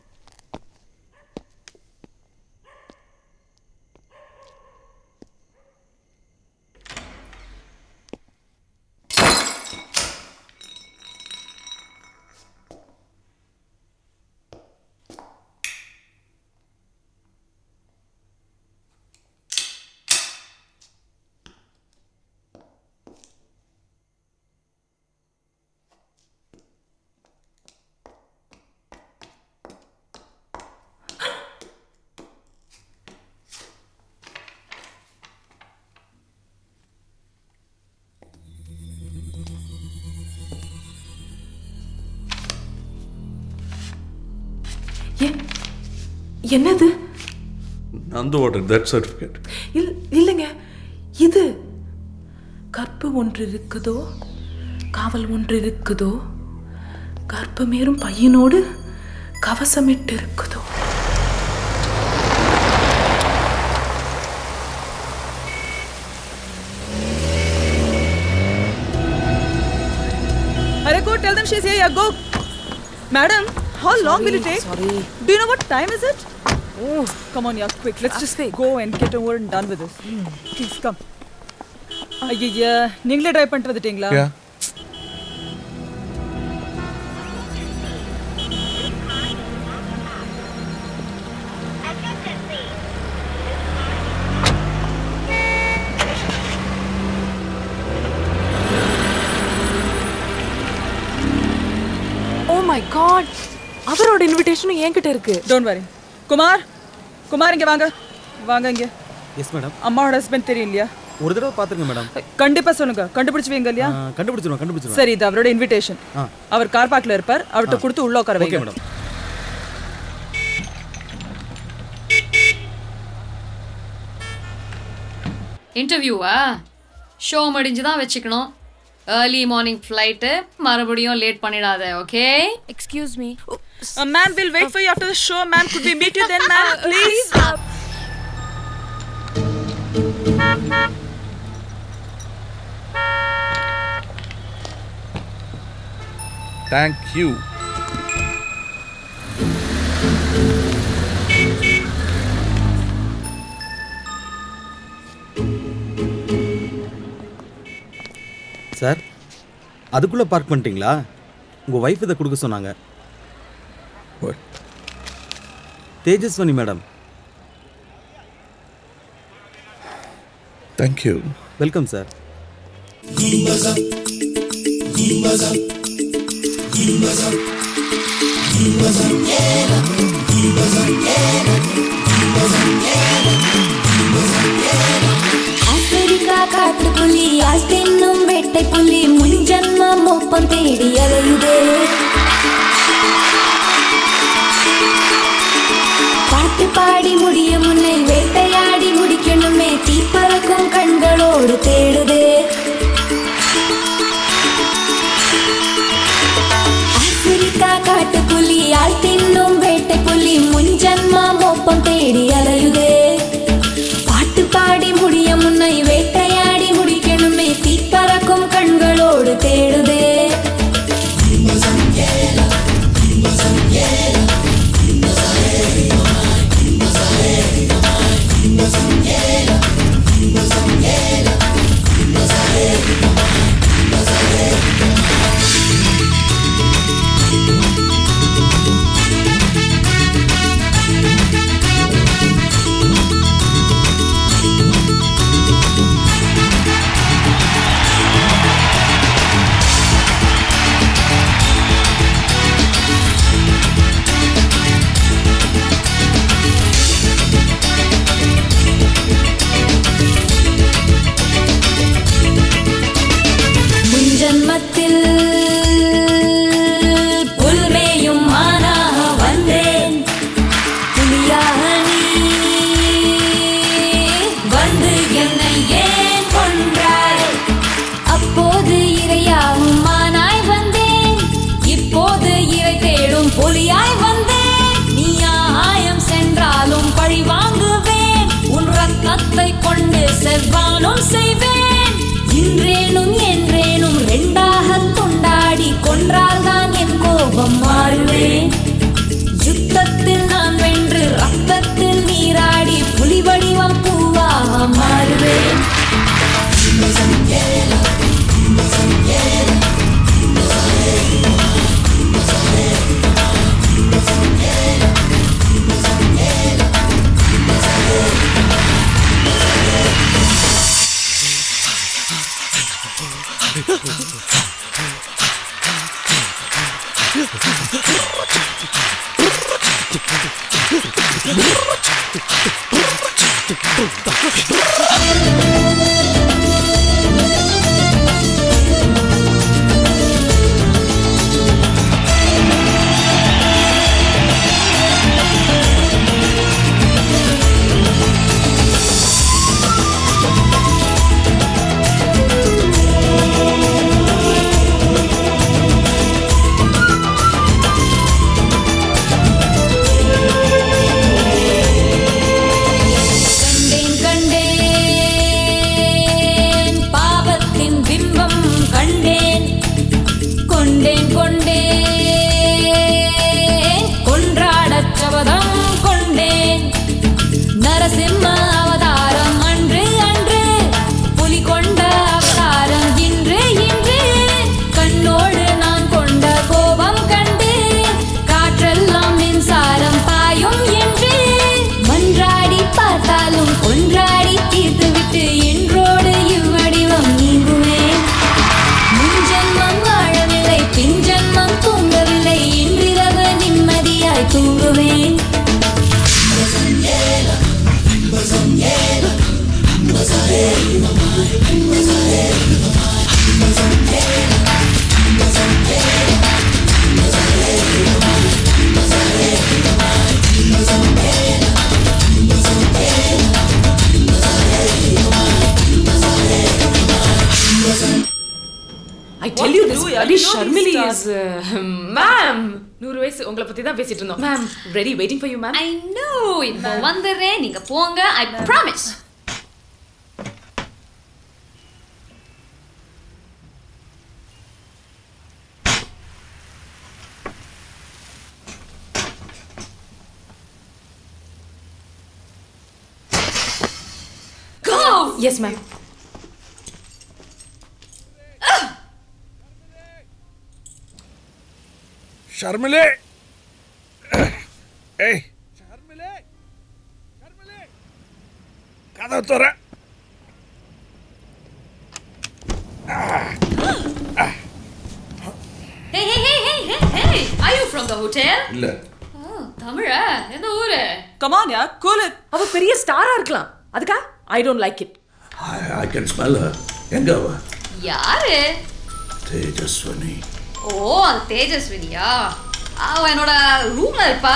என்னது நந்துவோட டெத் சர்டிஃபிகேட் இல் இல்லைங்க இது கற்பு ஒன்று இருக்குதோ காவல் ஒன்று இருக்குதோ கர்ப்பமேறும் பையனோடு கவசமிட்டு இருக்குதோ Arey, go tell them she's here. Yeah, go. Madam, how long will it take? Sorry. Do you know what time is it? Oh, come on, yeah, quick. Let's just go and get over and done with this. Please, come. ஐயா நீங்களே try பண்ணிட்டு வந்துட்டீங்களா Yeah. My God அவரோட இன்விடேஷனும் என்கிட்ட இருக்கு don't worry Kumar Kumar இங்க வாங்க வாங்க இங்க எஸ் மேடம் அம்மாவோட ஹஸ்பண்ட் தெரியும் இல்லையா ஒரு தடவை பார்த்துருங்க மேடம் கண்டிப்பா சொல்லுங்க கண்டுபிடிச்சு வைங்க இல்லையா கண்டுபிடிச்சிருவேன் கண்டுபிடிச்சிருவேன் சரி இது அவரோட இன்விடேஷன் ஆ. அவர் கார் பார்க்ல இருப்பார் அவர்கிட்ட கொடுத்து உள்ள உட்கார ஓகே வைங்க மேடம் இன்டர்வியூவா ஷோ முடிஞ்சு தான் வச்சுக்கணும் ஏர்லி மார்னிங் ஃப்ளைட்டு மறுபடியும் லேட் பண்ணிடாத okay excuse me Uh, ma'am, we'll wait for you after the show, ma'am. Could we meet you then, ma'am? Please. Thank you. Sir அதுக்குள்ளே பார்க் பண்ணிட்டீங்களா உங்கள் wife இதை கொடுக்க சொன்னாங்க Tejaswini madam thank you welcome sir Africa காட்டுப்புலி ஆள் தின்னும் வேட்டை புலி முன்ஜன்மம் ஒப்பம் தேடி அலையுதே பாட்டு பாடி முடிய முன்னை வேட்டையாடி முடிக்கணுமே தீப்பறக்கும் கண்களோடு தேடுதே ஆப்பிரிக்கா காட்டுப்புலி ஆள் தின்னும் வேட்டை புலி முன்ஜன்மம் ஒப்பம் தேடி அலையுதே பாட்டு பாடி முடிய முன்னை வேட்டையாடி முடிக்கணுமே தீப்பறக்கும் கண்களோடு தேடுதே முன்ஜன்மத்தில் புல்மேயும் மானாக வந்தேன் புலியாக நீ வந்து என்னை ஏன் கொன்றாய் அப்போது இரையாகும் மானாய் வந்தேன் இப்போது இறை தேடும் புலியாய் வந்தேன் நீ ஆயம் சென்றாலும் பழி வாங்குவேன் உன் ரத்தத்தை கொண்டு செவ்வானும் செய்வேன் இன்றேனும் என்றேனும் ரெண்டாக கொண்டாடி கொன்றால்தான் என் கோபம் மாறுவேன் யுத்தத்தில் நான் வென்று ரத்தத்தில் நீராடி புலி வடிவம் பூவாக மாறுவேன் கண்டேன் கண்டேன் பாவத்தின் பிம்பம் கண்டேன் கொண்டேன் கொண்டேன் கொன்றாடச் சபதம் கொண்டேன் நரசிம்ம அவதாரம் அன்று அன்று புலி கொண்ட அவதாரம் இன்று இன்று கண்ணோடு நான் கொண்ட கோபம் கண்டு காற்றெல்லாம் மின்சாரம் பாயும் என்று மன்றாடி பார்த்தாலும் கொன்றாடி தீர்த்துவிட்டு என்றோடு இவ்வடிவம் நீங்குவேன் முன்ஜென்மம் வாழவில்லை பின்ஜென்மம் தூ bloody You know these Sharmili stars. is ma'am நூறு வயசு உங்களை பத்தி தான் பேசிட்டு இருந்தோம் ma'am ready waiting for you ma'am I know இப்போ வந்துடுறேன் நீங்க போங்க I promise Go! Yes, ma'am. ஷர்மிலே ஏய் கதவை தோற Hey, hey, hey, hey, hey, hey! Are you from the hotel? இல்ல Oh, தமிழா எந்த ஊரு Come on, yeah, cool it. அவ பெரிய ஸ்டாரா இருக்கலாம் அதுக்கா I don't like it I can smell எங்க அவ யாரு தேஜஸ்வனி ஓ அது தேஜஸ்வினியா அவ என்னோட ரூம்ல இருப்பா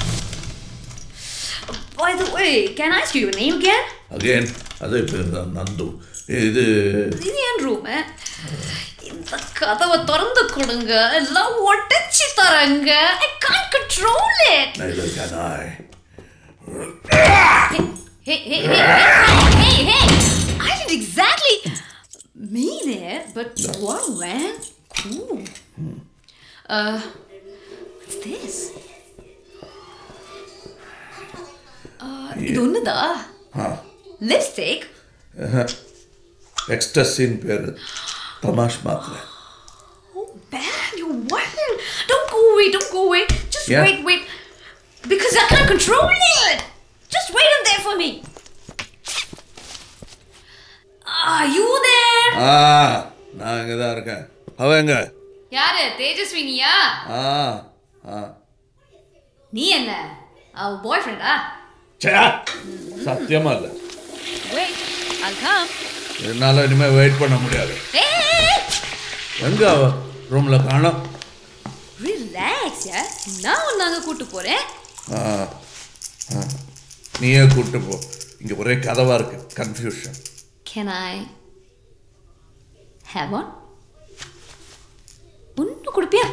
By the way, can I ask you your name again? Again அதே பேர் தான் நந்து இது இது என் ரூம் இந்த கதவை திறந்து கொடுங்க எல்லாம் ஒட்டச்சு தரங்க I can't control it neither can I Hey, hey, hey, hey, hey, hey! I didn't exactly mean it, but wow, man. Cool. Uh, what's this? Uh, இது ஒண்ணுதா ஆ லிப்ஸ்டிக் எக்ஸ்டஸின் பேர் தமாஷ் மாத்திரை Man, you're wild. Don't go away, don't go away. Just Yeah. wait, wait. Because I can't control it. Just wait in there for me. Are you there? ஆ நான் இங்கே தான் இருக்கேன் அவ எங்க யாரு தேஜஸ்வினியா ஆ ஆ நீ என்ன அவ பாய் ஃப்ரெண்டா சே சத்தியமா இல்லை வெயிட் I'll come என்னால் இனிமேல் வெயிட் பண்ண முடியாது hey, hey, hey. எங்க அவ ரூமில் காணோம் relax யா நான் உன்னை அங்க கூட்டு போறேன் ஆ ஆ நீயே கூப்பிட்டு போ இங்கே ஒரே கதவாக இருக்கு confusion Can I have one? ஒன்று கொடுப்பியா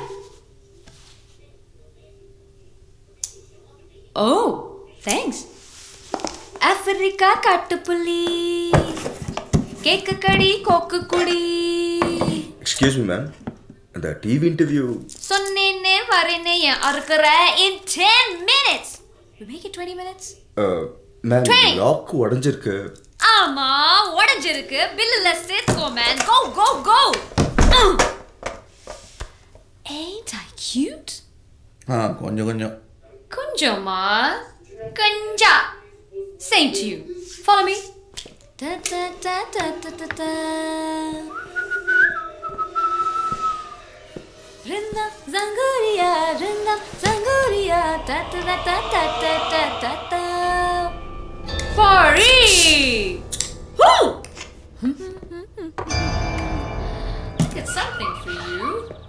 ஓ தேங்க்ஸ் ஆப்பிரிக்கா காட்டுப்புள்ளி கேக்கு கடி கோக்கு குடி எக்ஸ்கியூஸ் மீ மேம் அந்த டிவி இன்டர்வியூ சொன்னேன்னே வரேனே என் அறுக்கிற in 10 minutes we make it 20 minutes ma'am Train. Lock உடஞ்சிருக்கு ஆமா உடைஞ்சிருக்கு பில்லுல சேர்த்துக்கோ man go go go Ain't I cute? ஆ கொஞ்சம் கொஞ்சம் கொஞ்சமா கஞ்சா Same to you. Follow me. Da, da, da, da, da, da, da. Rinda Zanguria, Rinda Zanguria, da da da da da da da da da. Party! Woo! Get something for you.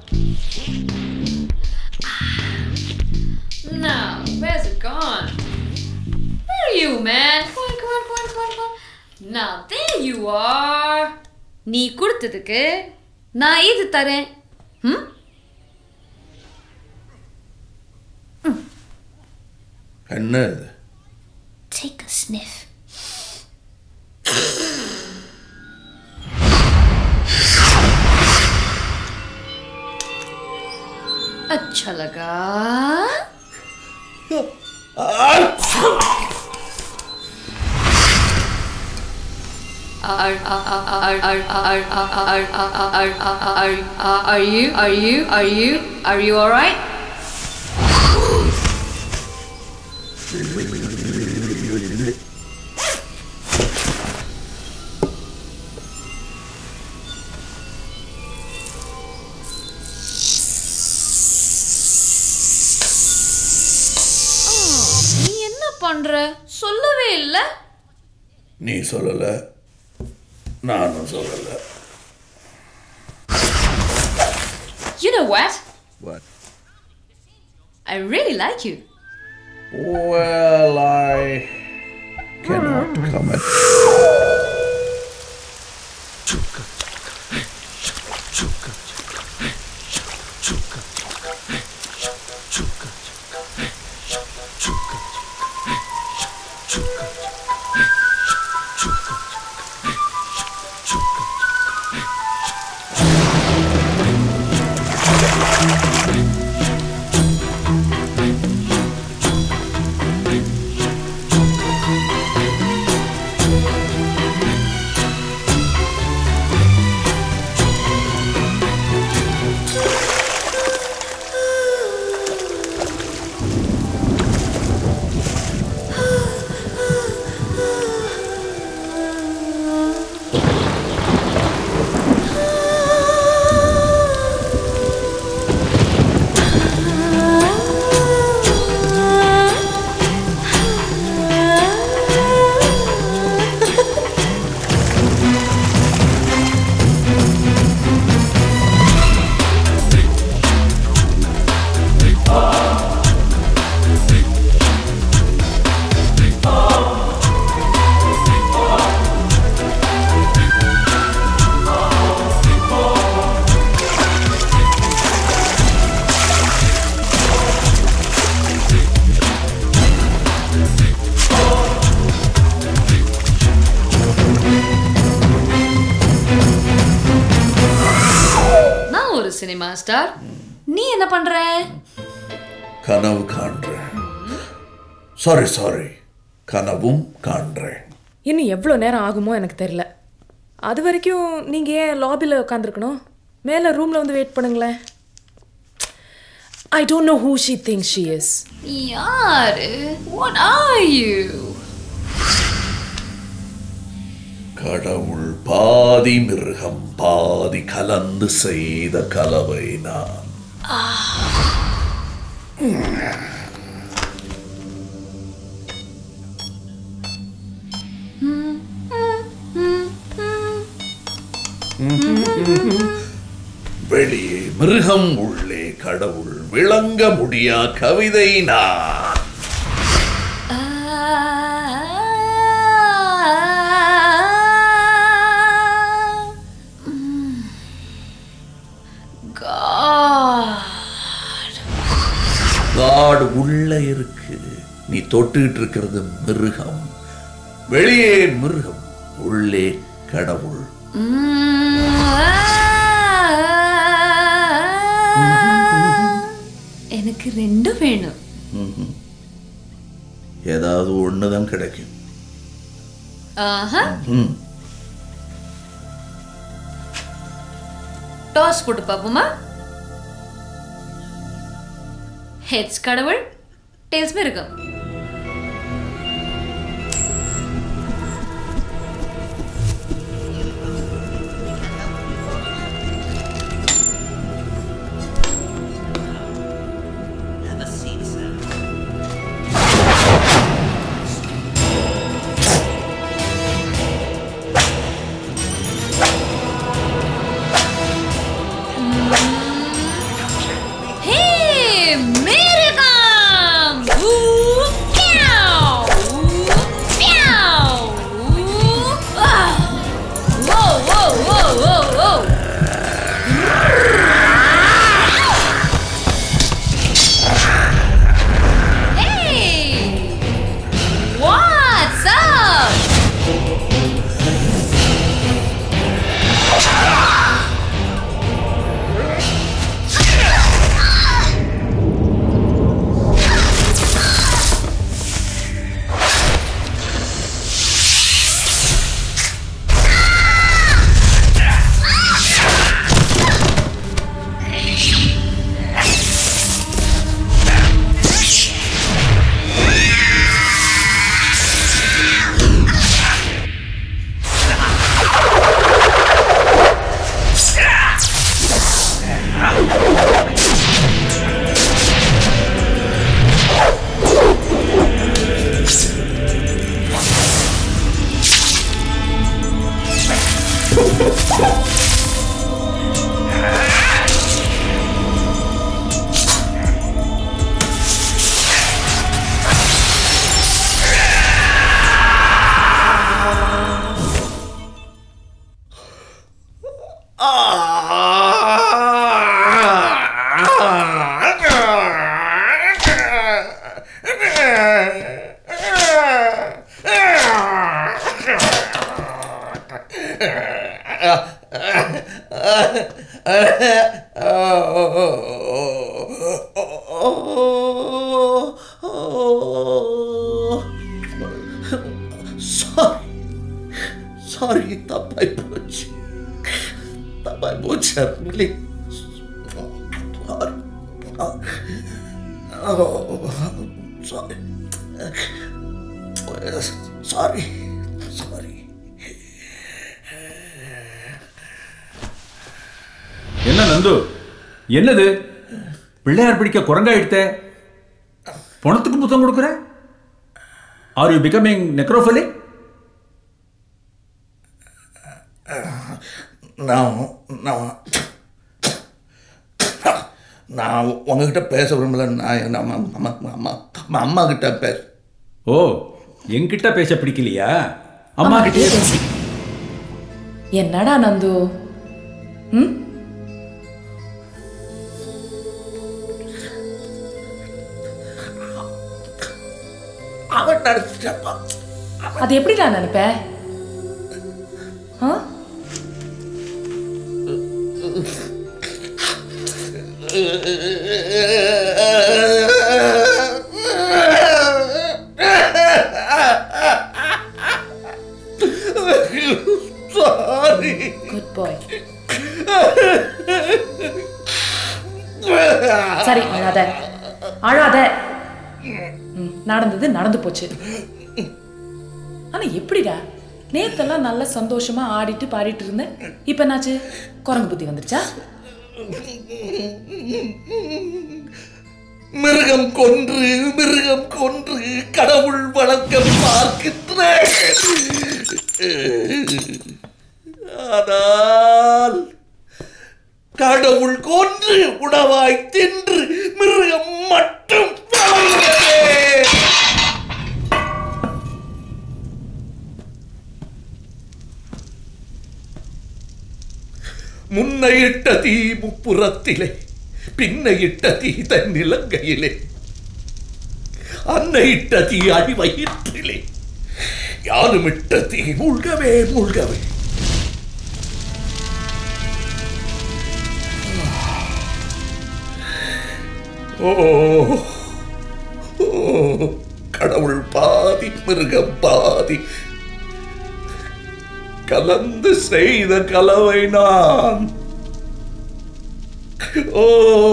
Now, where's it gone? Where are you, man? Come on, come on, come on, come on, come on. Now, there you are. நீ கொடுத்ததுக்கு நான் இது தரேன் ம் என்ன இது Take a sniff. अच्छा लगा Are, are, are, are, are, are, are, are, are, are you, are you, are you, are you alright? நீ என்ன பண்ற சொல்லவே இல்ல நீ சொல்லலை நானும் சொல்லலை You know what? What? I really like you. Well, I cannot comment. நான் ஒரு சினிமா ஸ்டார் நீ என்ன பண்ற கனவு காண்றேன் சாரி சாரி கனவும் காண்றேன் இன்னும் எவ்வளோ நேரம் ஆகுமோ எனக்கு தெரியல அது வரைக்கும் நீங்கள் ஏன் லாபியில் உட்காந்துருக்கணும் மேலே ரூமில் வந்து வெயிட் பண்ணுங்களேன் I don't know who she think she is யாரு வாட் ஆர் யூ கடவுள் பாதி மிருகம் பாதி கலந்து செய்த கலவை நான் வெளியே மிருகம் உள்ளே கடவுள் விளங்க முடியா கவிதை நான் காட் உள்ள இருக்கு நீ தொட்டுக்கிட்டு இருக்கிறது மிருகம் வெளியே மிருகம் உள்ளே கடவுள் எனக்கு ரெண்டும் வேணும் ம்ஹும். ஏதாவது ஒண்ணுதான் கிடைக்கும் ஆஹா ம். டாஸ் போட்டு பார்ப்போமா ஹெட்ஸ் கடவுள் டேல்ஸ் மிருகம் ஹே மிருகம் ஊ! சாரி சாரி தப்பாய் போச்சு தப்பாய் போச்சு really சாரி சாரி சாரி என்ன நந்து என்னது பிள்ளையார் பிடிக்க குரங்காயிடுத்தே பணத்துக்கு முத்தம் கொடுக்குற ஆர் யூ பிகமிங் நெக்ரோஃபலி நான் நான் நான் உங்ககிட்ட பேச விரும்பல நான் என் அம்மா அம்மா அம்மா அம்மா அம்மா கிட்ட பேச ஓ என்கிட்ட பேச பிடிக்கலையா அம்மா கிட்டே பேசு என்னடா நந்து ம் அவன் நினைச்சிட்டப்பா அது எப்படிடா நினைப்ப ஆ? சாரி குட் பாய் சரி அழாத அழாத ம், நடந்தது நடந்து போச்சு ஆனா எப்படிடா நேத்தெல்லாம் நல்லா சந்தோஷமா ஆடிட்டு பாடிட்டு இருந்தேன் இப்ப என்னாச்சு குரங்கு புத்தி வந்துருச்சா மிருகம் கொன்று மிருகம் கொன்று கடவுள் வழக்கம் பார்க்கின்றேன் ஆனால் கடவுள் கொன்று உணவாய் தின்று மிருகம் மட்டும் வளர்கிறதே முன்னையிட்ட தீ முப்புறத்திலே பின்னையிட்ட தீ தன் நிலங்கையிலே அன்னையிட்ட தீ அடிவயிற்றிலே யாருமிட்ட தீ மூழ்கவே மூழ்கவே ஓ ஓ, கடவுள் பாதி மிருகம் பாதி கலந்து செய்த கலவை நான் ஓ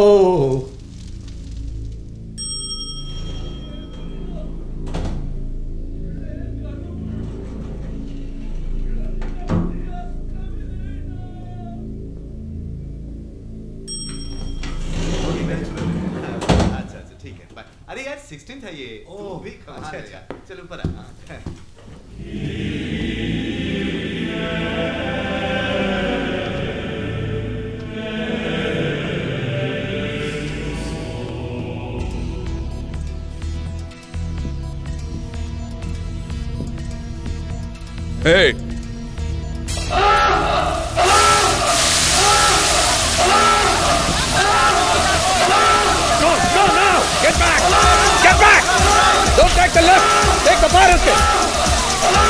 अच्छा अच्छा ठीक है बाय अरे यार सिक्सटीन था ये ओ भी अच्छा अच्छा चलो ऊपर आ हाँ। Hey! No, no, no! Get back! Get back! Don't take the left! Take the fire escape!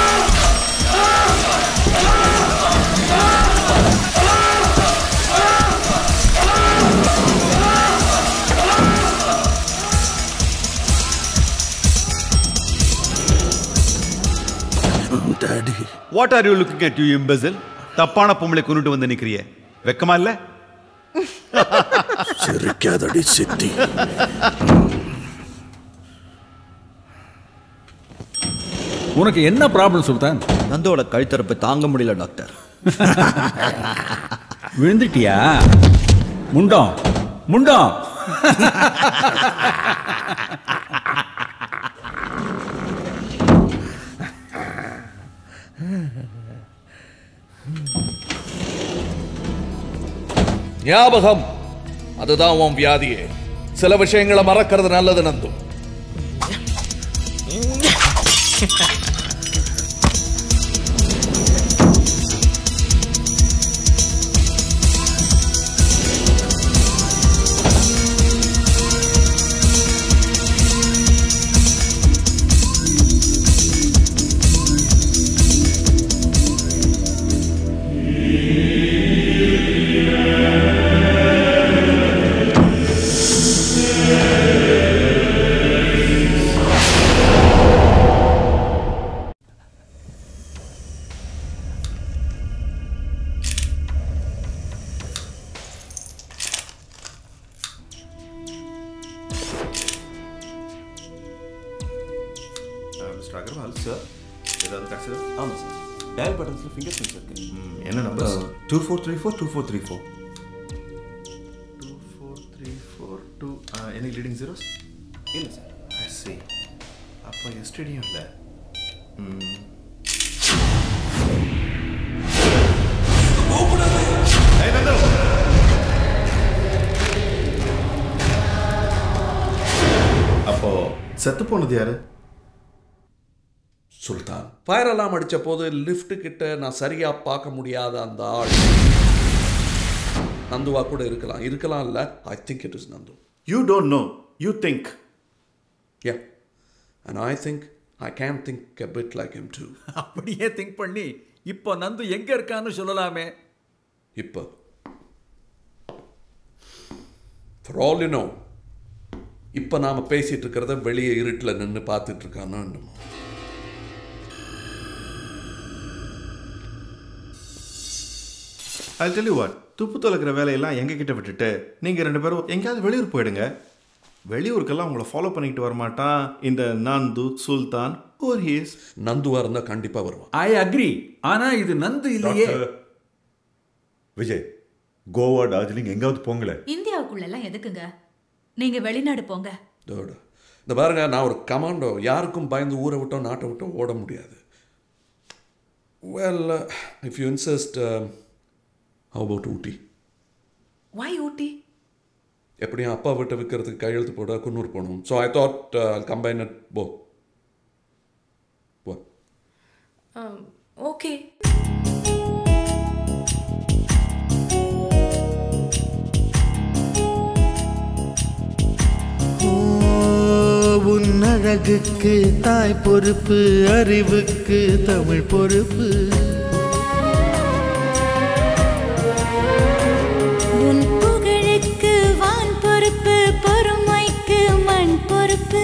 Daddy what are you looking at you imbecile தப்பான பொம்பளை கொண்டுட்டு வந்து நிக்கிறியே வெக்கமா இல்ல சிரிக்காதடி சித்தி உனக்கு என்ன ப்ராப்ளம் சுல்தான் நந்தோட கழுத்தரப்பு தாங்க முடியல டாக்டர் விழுந்துட்டியா முண்டம் முண்டம் ஞாபகம் அதுதான் உன் வியாதியே சில விஷயங்களை மறக்கிறது நல்லது நந்து அகர்வால் சார் ஏதாவது கிடைச்சதா ஆமாம் சார் டயல் பட்டன்ஸில் ஃபிங்கர் பிரிண்ட்ஸ் இருக்கு என்ன number two four three four two four three four two four three four two any leading zeros இல்லை சார் ஐ சி அப்போ எஸ்டடியும் இல்லை ம் ஏய், நந்து! அப்போ செத்து போனது யாரு சுல்தான் ஃபயர் அலாம் அடித்த போது லிஃப்ட் கிட்ட நான் சரியா பார்க்க முடியாத அந்த ஆள் நந்துவா கூட இருக்கலாம் இருக்கலாம் இல்ல I think it is Nandu you don't know you think yeah and I think I can think a bit like him too அப்படியே திங்க் பண்ணி இப்போ நந்து எங்க இருக்கான்னு சொல்லலாமே இப்போ ஃபார் ஆல் யூ நோ இப்போ நாம் பேசிட்டு இருக்கிறத வெளியே இருட்டில் நின்று பார்த்துட்டு இருக்கானோ என்னமோ ஐ டெல் யூ வாட் துப்பு தொலைக்கிற வேலையெல்லாம் எங்க கிட்ட விட்டுட்டு நீங்க ரெண்டு பேரும் எங்கேயாவது வெளியூர் போயிடுங்க வெளியூருக்கெல்லாம் உங்களை ஃபாலோ பண்ணிக்கிட்டு வரமாட்டான் இந்த நந்து சுல்தான் ஓர் ஹீஸ் நந்துவா இருந்தால் கண்டிப்பாக வருவான் ஐ அக்ரி ஆனா இது நந்து இல்லையே டாக்டர் விஜய் கோவா டார்ஜிலிங் எங்காவது போங்களேன் இந்தியாவுக்குள்ளெல்லாம் எதுக்குங்க நீங்க வெளிநாடு போங்க இதோட இந்த பாருங்க நான் ஒரு கமாண்டோ யாருக்கும் பயந்து ஊரை விட்டோம் நாட்டை விட்டோம் ஓட முடியாது well if you insist how about Ooty Why Ooty எப்படியும் அப்பா வீட்டை விற்கிறதுக்கு கையெழுத்து போட குன்னூர் போகணும் so I thought combine it போ ஓகே உன் அழகுக்கு தாய் பொறுப்பு அறிவுக்கு தமிழ் பொறுப்பு உன் புகழுக்கு வான் பொறுப்பு பொறுமைக்கு மண் பொறுப்பு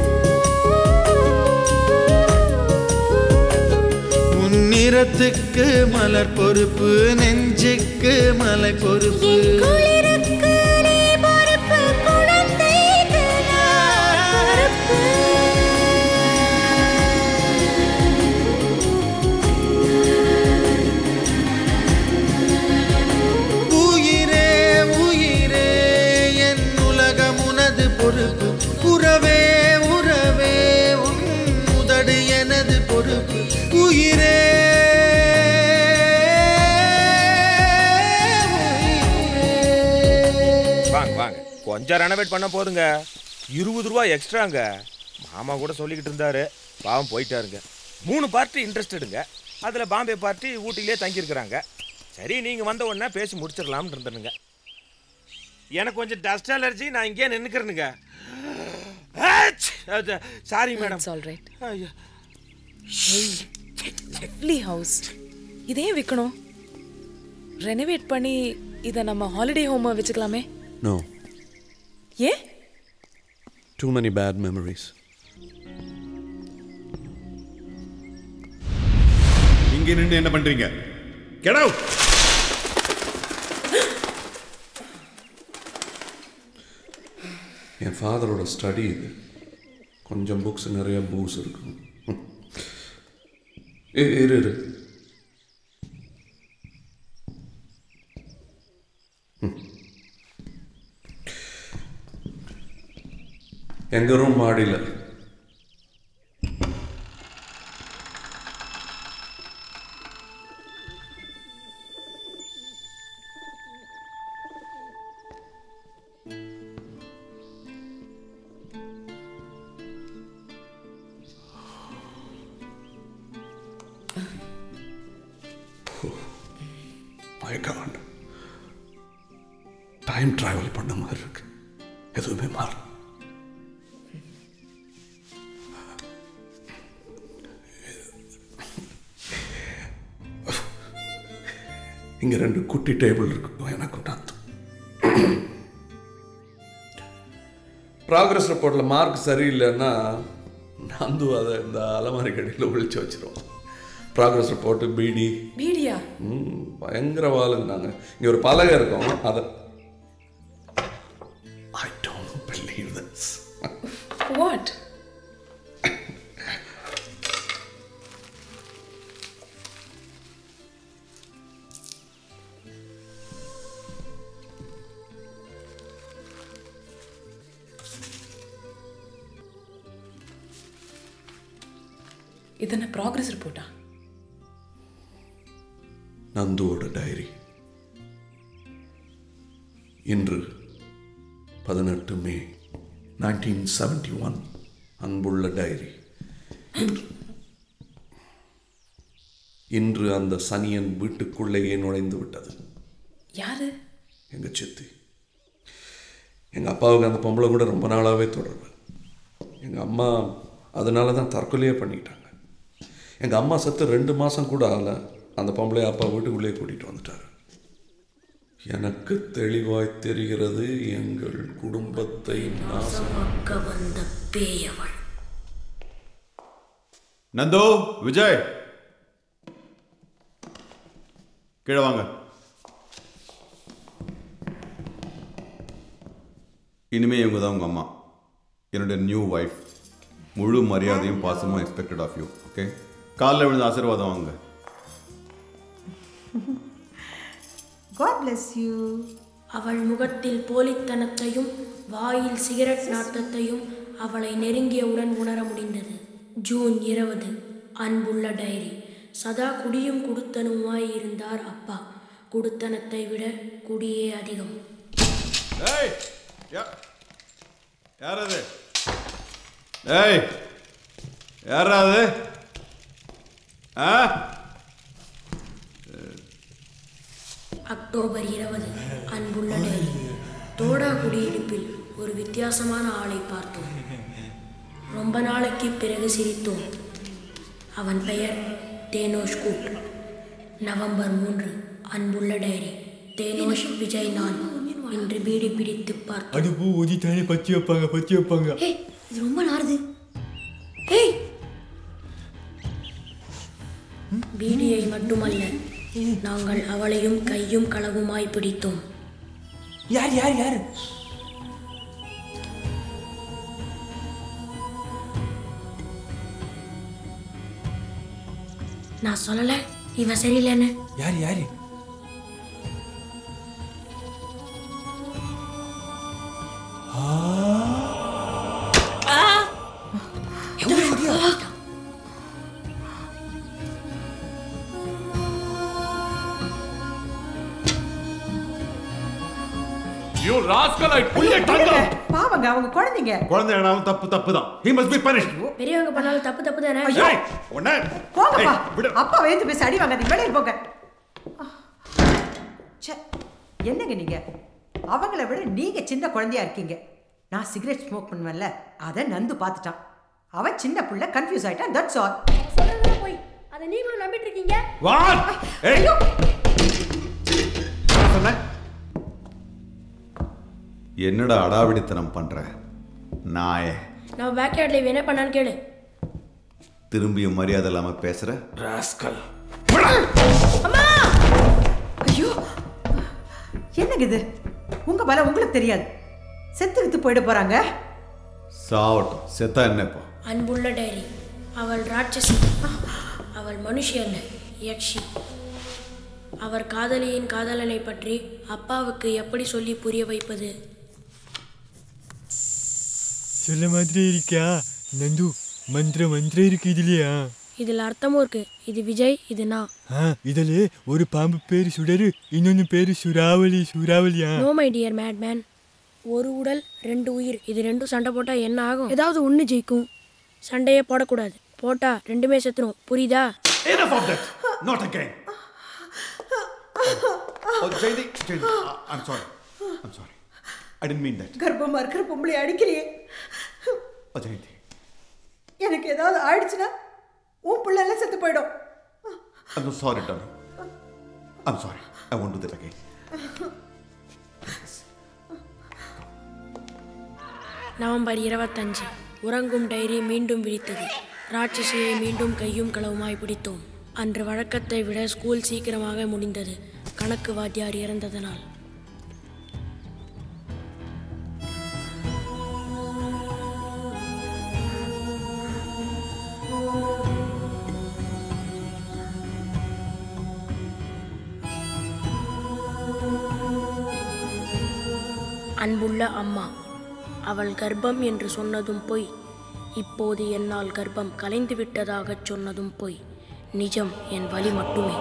உன் நிறத்துக்கு மலர் பொறுப்பு நெஞ்சுக்கு மலை பொறுப்பு குளிருக்கு நீ பொறுப்பு குழந்தைக்கு நான் பொறுப்பு உயிரே உயிரே என் உலகம் உனது பொறுப்பு உறவே உறவே உன் உதடு எனது பொறுப்பு உயிரே வாங்க வாங்க கொஞ்சம் ரெனோவேட் பண்ண போதுங்க இருபது ரூபா எக்ஸ்ட்ராங்க மாமா கூட சொல்லிக்கிட்டு இருந்தாரு பாவம் போயிட்டாருங்க மூணு பார்ட்டி இன்ட்ரெஸ்டடுங்க அதில் பாம்பே பார்ட்டி ஊட்டிலே தங்கியிருக்கிறாங்க சரி நீங்கள் வந்த உடனே பேசி முடிச்சிடலாம்னு இருந்தனுங்க எனக்கு கொஞ்சம் டஸ்ட் அலர்ஜி நான் இங்கேயே நின்றுக்கிறேனுங்க sorry madam all right lovely house இதே விற்கணும் ரெனோவேட் பண்ணி இதை நம்ம ஹாலிடே ஹோமாக வச்சுக்கலாமே நோ ஏன் டூ மெனி பேட் மெமரிஸ் இங்கே நின்று என்ன பண்றீங்க கெட் அவுட் என் ஃபாதரோட ஸ்டடி இது கொஞ்சம் புக்ஸ் நிறைய பூஸ் இருக்கும் இ- இரு இரு ம். எங்க ரூம் மாடியில் மை காட் டைம் டிராவல் பண்ண மாதிரி இருக்கு எதுவுமே மாறும் இங்க ரெண்டு குட்டி டேபிள் இருக்கு எனக்கு நந்து ப்ராக்ரஸ் ரிப்போர்ட்டில் மார்க் சரியில்லைன்னா நந்து அதை இந்த அலமாரி கடையில் ஒழிச்சு வச்சிருவோம் ப்ராக்ரஸ் ரிப்போர்ட்டு பிடி பீடியா ம் பயங்கர வாளுங்க நாங்கள் இங்கே ஒரு பலகை இருக்கும் அதை I don't believe this what இதென்ன ப்ராக்ரஸ் ரிப்போர்ட்டா நந்துவோட டைரி இன்று பதினெட்டு மே நைன்டீன் செவன்டி ஒன் அன்புள்ள டைரி இன்று இன்று அந்த சனியன் வீட்டுக்குள்ளேயே நுழைந்து விட்டது யாரு எங்க சித்தி எங்க அப்பாவுக்கு அந்த பொம்பளை கூட ரொம்ப நாளாவே தொடர்பு எங்க அம்மா அதனால தான் தற்கொலையே பண்ணிக்கிட்டாங்க எங்க அம்மா செத்து ரெண்டு மாசம் கூட ஆகல அந்த பொம்பளை அப்பா வீட்டுக்குள்ளேயே கூட்டிட்டு வந்துட்டாரு எனக்கு தெளிவாய் தெரிகிறது எங்கள் குடும்பத்தை நாசமாக்க வந்த பேயவள் நந்தோ விஜய் கீழே வாங்க இனிமே இவங்க தான் உங்க அம்மா என்னுடைய நியூ ஒய்ஃப் முழு மரியாதையும் பாசமும் எக்ஸ்பெக்டட் ஆஃப் யூ ஓகே காலைல விழுந்து ஆசீர்வாதம் வாங்க God bless you. அவள் முகத்தில் போலித்தனத்தையும் வாயில் சிகரெட் நாட்டத்தையும் அவளை நெருங்கியவுடன் உணர முடிந்தது ஜூன் இருபது அன்புள்ள டைரி சதா குடியும் குடுத்தனுமாய் இருந்தார் அப்பா குடுத்தனத்தை விட குடியே அதிகம் ஏய் யா- யார் அது ஏய் யாரா அது ஆ அக்டோபர் இருபது அன்புள்ள டைரி தோடா குடியிருப்பில் ஒரு வித்தியாசமான ஆளை பார்த்தோம் ரொம்ப நாளைக்கு பிறகு சிரித்தோம் அவன் பெயர் தேனோஷ் கூட் நவம்பர் மூன்று அன்புள்ள டைரி தேனோஷ் விஜய் நான் இன்று பீடி பிடித்து பார்த்தோம் அடுப்பு ஊதித்தானே பத்தி வைப்பாங்க பத்தி வைப்பாங்க ஏய் இது ரொம்ப நாறுது ஏய் பீடியை மட்டுமல்ல நாங்கள் அவளையும் கையும் களவுமாய் பிடித்தோம் யார் யார் யார் நான் சொல்லல இவன் சரியில்லைன்னு யார் யார் you rascal I pull it tongue out பாவங்க அவங்க குழந்தைங்க குழந்தை ஆனாலும் தப்பு தப்பு தான் ஹி மஸ்ட் பி பனிஷ்ட் பெரியவங்க பண்ணாலும் தப்பு தப்பு தானே ஏய் உன்ன போங்கப்பா ஏய், விடு. அப்பா வைத்து பேசி அடி வாங்காதீங்க வெளியே போங்க ச்சே, என்னங்க நீங்க அவங்கள விட நீங்க சின்ன குழந்தையா இருக்கீங்க நான் சிகரெட் ஸ்மோக் பண்ணுவேன்ல அதை நந்து பார்த்துட்டான் அவன் சின்ன புள்ள கன்ஃபியூஸ் ஆயிட்டான் தட்ஸ் ஆல் சொல்றதே போய் அதை நீங்களும் நம்பிட்டு இருக்கீங்க வாட் ஏய் என்ன சொன்ன? என்னடா அடாவடித்தனம் பண்ற நாயே நான் பேக்யார்ட்ல இவன் என்ன பண்ணான்னு கேளு திரும்பியும் மரியாதை இல்லாம பேசுற ராஸ்கல் ஐயோ என்னங்க இது உங்க பலம் உங்களுக்கு தெரியாது செத்து வித்து போயிட போறாங்க சாவட்டும் செத்தா என்ன இப்போ அன்புள்ள டைரி அவள் ராட்சசி அவள் மனுஷி அல்ல யக்ஷி அவர் காதலியின் காதலனை பற்றி அப்பாவுக்கு எப்படி சொல்லி புரிய வைப்பது சொல்ல மாதிரி இருக்கா நந்து மந்திர மந்திரம் இருக்கு இதுலயா இதில் அர்த்தமும் இருக்கு இது விஜய் இது நான் ஆ இதுல ஒரு பாம்பு பேரு சுடரு இன்னொன்னு பேரு சுறாவளி சூறாவளியா நோ மை டியர் மேட்மேன் ஒரு உடல் ரெண்டு உயிர் இது ரெண்டும் சண்டை போட்டா என்ன ஆகும் ஏதாவது ஒன்று ஜெயிக்கும் சண்டையே போடக்கூடாது போட்டா ரெண்டுமே செத்துரும் புரியுதா Enough of that! Not again! Oh, Jaydeep, Jaydeep, I- I'm sorry. I'm sorry. I didn't mean that. கர்ப்பமா இருக்கிற பொம்பளை அடிக்கிறியே Oh, Jaydeep, எனக்கு ஏதாவது ஆயிடுச்சுன்னா உன் பிள்ளை எல்லாம் செத்து போயிடும் I'm so sorry, darling. I'm sorry. I won't do that again. நவம்பர் இருபத்தஞ்சு உறங்கும் டைரி மீண்டும் விழித்தது ராட்சசியை மீண்டும் கையும் களவுமாய் பிடித்தோம் அன்று வழக்கத்தை விட ஸ்கூல் சீக்கிரமாக முடிந்தது கணக்கு வாத்தியார் இறந்ததனால் அன்புள்ள அம்மா அவள் கர்ப்பம் என்று சொன்னதும் பொய் இப்போது என்னால் கர்ப்பம் கலைந்து விட்டதாகச் சொன்னதும் பொய் நிஜம் என் வழி மட்டுமே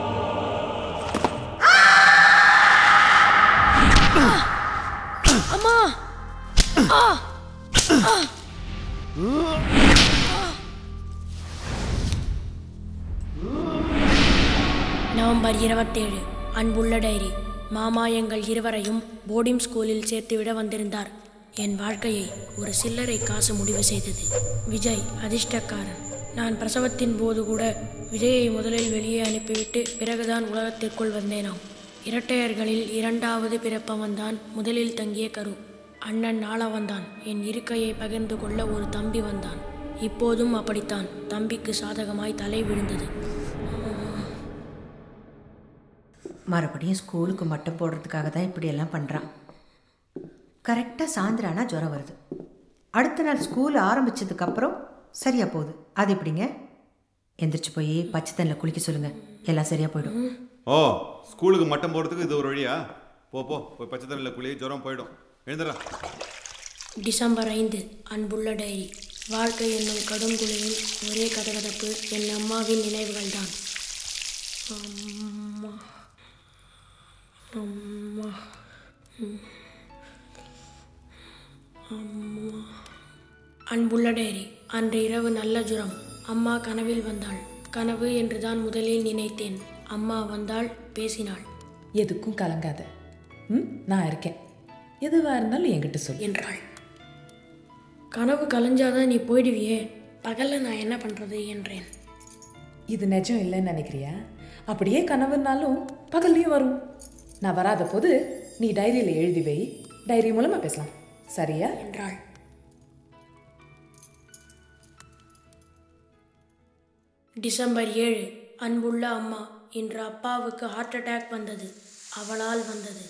அம்மா ஆ! ஆ! நவம்பர் இருபத்தேழு அன்புள்ள டைரி மாமா எங்கள் இருவரையும் போர்டிங் ஸ்கூலில் சேர்த்துவிட வந்திருந்தார் என் வாழ்க்கையை ஒரு சில்லறை காசு முடிவு செய்தது விஜய் அதிர்ஷ்டக்காரன் நான் பிரசவத்தின் போது கூட விஜயை முதலில் வெளியே அனுப்பிவிட்டு பிறகுதான் உலகத்திற்குள் வந்தேனாம் இரட்டையர்களில் இரண்டாவது பிறப்பவன் தான் முதலில் தங்கிய கரு அண்ணன் நாள வந்தான் என் இருக்கையை பகிர்ந்து கொள்ள ஒரு தம்பி வந்தான் இப்போதும் அப்படித்தான் தம்பிக்கு சாதகமாய் தலை விழுந்தது மறுபடியும் ஸ்கூலுக்கு மட்டம் போடுறதுக்காக தான் இப்படியெல்லாம் பண்ணுறான் கரெக்டாக சாயந்தரானா ஜுரம் வருது அடுத்த நாள் ஸ்கூல் ஆரம்பிச்சதுக்கப்புறம் சரியாக போகுது அது எப்படிங்க எந்திரிச்சு போய் பச்சை தண்ணியில் குளிக்க சொல்லுங்கள் எல்லாம் சரியாக போயிடும் ஓ ஸ்கூலுக்கு மட்டம் போகிறதுக்கு இது ஒரு வழியா போ போ போய் பச்சை தண்ணியில் குளியே ஜுரம் போயிடும் எழுந்துடா டிசம்பர் ஐந்து அன்புள்ள டைரி வாழ்க்கை என்னும் கடும் குளிரில் ஒரே கதகதப்பு என் அம்மாவின் நினைவுகள் தான் அம்மா அம்மா ம். அம்மா அன்புள்ள டைரி அன்று இரவு நல்ல ஜுரம் அம்மா கனவில் வந்தாள் கனவு என்றுதான் முதலில் நினைத்தேன் அம்மா வந்தாள் பேசினாள் எதுக்கும் கலங்காத ம் நான் இருக்கேன் எதுவாக இருந்தாலும் என்கிட்ட சொல் என்றாள் கனவு கலைஞ்சாதான் நீ போயிடுவியே பகல்ல நான் என்ன பண்றது என்றேன் இது நிஜம் இல்லைன்னு நினைக்கிறியா அப்படியே கனவுனாலும் பகல்லையும் வரும் நான் வராத போது நீ டைரியில் எழுதி வை டைரி மூலமா பேசலாம் சரியா என்றாள் டிசம்பர் ஏழு அன்புள்ள அம்மா இன்று அப்பாவுக்கு ஹார்ட் அட்டாக் வந்தது அவளால் வந்தது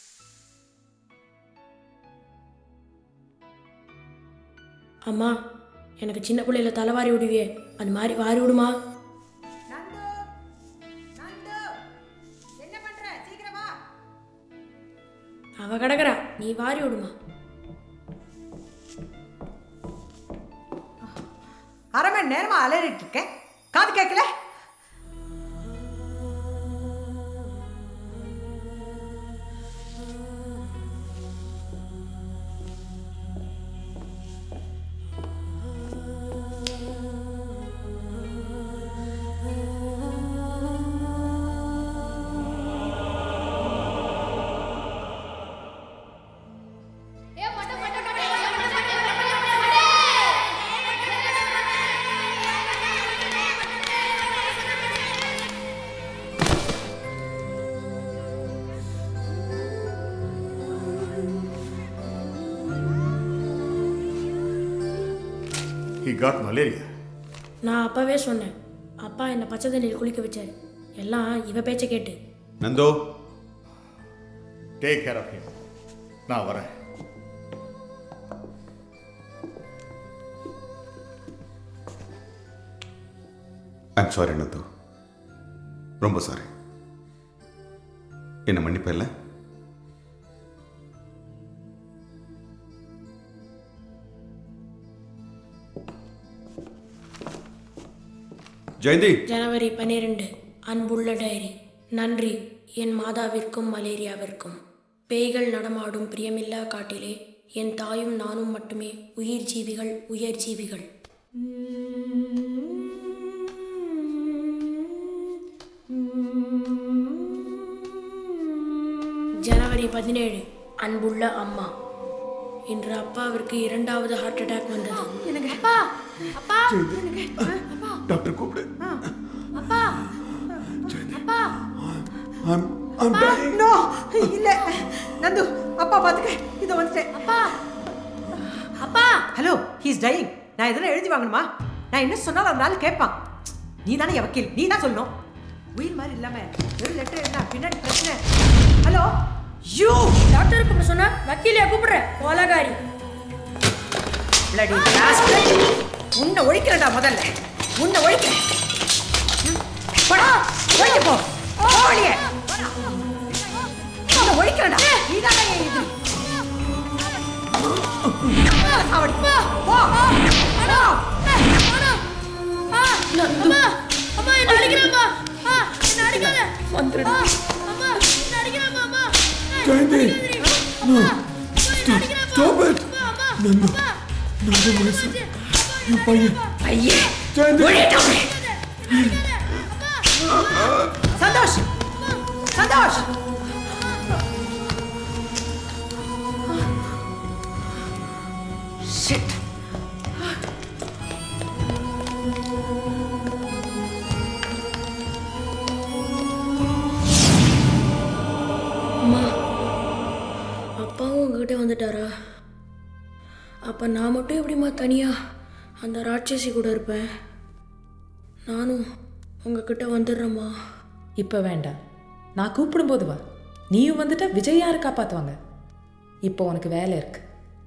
அம்மா எனக்கு சின்ன பிள்ளையில தலைவாரி விடுவியே அது மாதிரி வாரி விடுமா என்ன பண்ற சீக்கிரமா அவ கிடக்குறா நீ வாரி விடுமா அரை மணி நேரமா அலறிட்டு இருக்கேன் காது கேட்கல ஹி காட் மலேரியா நான் அப்பவே சொன்னேன் அப்பா என்னை பச்சை தண்ணியில் குளிக்க வச்சாரு எல்லாம் இவ பேச்சை கேட்டு நந்தோ டேக் கேர் ஆஃப் ஹிம் நான் வரேன் ஐம் சாரி நந்து ரொம்ப சாரி என்ன மன்னிப்ப இல்லை ஜெயந்தி ஜனவரி பன்னிரெண்டு அன்புள்ள டைரி நன்றி என் மாதாவிற்கும் மலேரியாவிற்கும் பேய்கள் நடமாடும் பிரியமில்லா காட்டிலே என் தாயும் நானும் மட்டுமே உயிர் ஜீவிகள் உயர் ஜீவிகள் ஜனவரி பதினேழு அன்புள்ள அம்மா இன்று அப்பாவிற்கு இரண்டாவது ஹார்ட் அட்டாக் வந்தது எனக்கு அப்பா அப்பா அப்பா டாக்டர் கூப்பிடு அப்பா அப்பா I'm, அப்பா நோ இல்ல நந்து அப்பா பாத்துக்க இத வந்துட்டேன் அப்பா அப்பா ஹலோ ஹீஸ் டையிங் நான் எதனா எழுதி வாங்கணுமா நான் என்ன சொன்னாலும் அந்த ஆள் கேட்பான் நீ தானே என் வக்கீல் நீ தான் சொல்லணும் உயிர் மாதிரி இல்லாம வெறும் லெட்டர் எழுதினா பின்னாடி பிரச்சனை ஹலோ யூ டாக்டர் கூப்பிட சொன்னா வக்கீலையா கூப்பிடுற கோலகாரி bloody bastard. உன்னை ஒழிக்கிறேன்டா முதல்ல உன்னை ஒழிக்கிறேன் ம், போடா ஒழிக்க போ போடியே உன்னை ஒழிக்கிறேன்டா நீதானே என் எதிரி. சாவடி. போ. போ. அம்மா அம்மா என்ன அடிக்கிறாம்மா ஆ என்ன அடிக்காத வந்துடு அம்மா என்ன அடிக்கிறாம்மா அம்மா Jayanthi no stop it Nandu Nandu மைசா என் பையன் ஐயே ஜெயந்தி சந்தோஷ் சந்தோஷ் ஷிட் அம்மா அப்பாவும் உங்ககிட்ட வந்துட்டாரா அப்போ நான் மட்டும் எப்படிம்மா தனியா அந்த ராட்சசி கூட இருப்பேன் நானும் உங்ககிட்ட வந்துடுறேம்மா இப்போ வேண்டாம் நான் கூப்பிடும்போது வா நீயும் வந்துட்டா விஜய் யாரு காப்பாத்துவாங்க இப்போ உனக்கு வேலை இருக்கு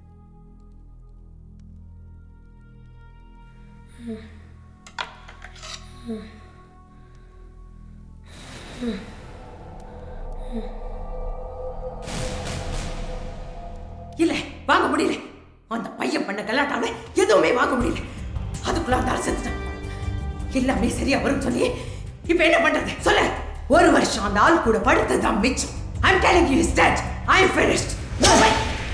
ம். ம். ம். ம். இல்ல வாங்க முடியல அந்த பையன் பண்ண கல்லாட்டால எதுவுமே வாங்க முடியல அதுக்குள்ள அந்த ஆள் செத்துட்டான் எல்லாமே சரியா வரும் சொல்லி இப்ப என்ன பண்றது சொல்ல ஒரு வருஷம் அந்த ஆள் கூட படுத்தது தான் மிச்சம் I'm telling you is dead I am finished no way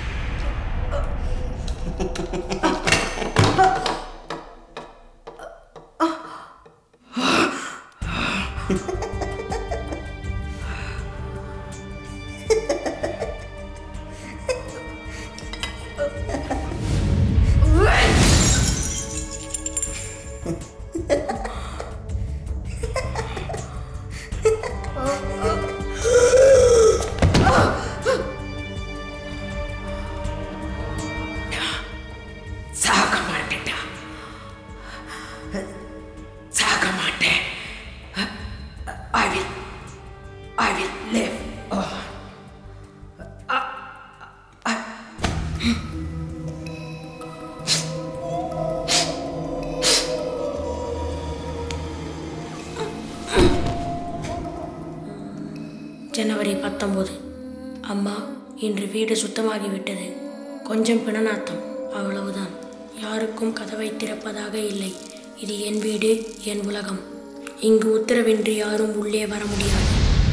சாக மாட்டேன்டா சாக மாட்டேன் I will I will live ஜனவரி பத்தொம்போது அம்மா இன்று வீடு சுத்தமாகிவிட்டது கொஞ்சம் பிணநாத்தம் அவ்வளவுதான் யாருக்கும் கதவை திறப்பதாக இல்லை இது என் வீடு என் உலகம் இங்கு உத்தரவின்றி யாரும் உள்ளே வர முடியாது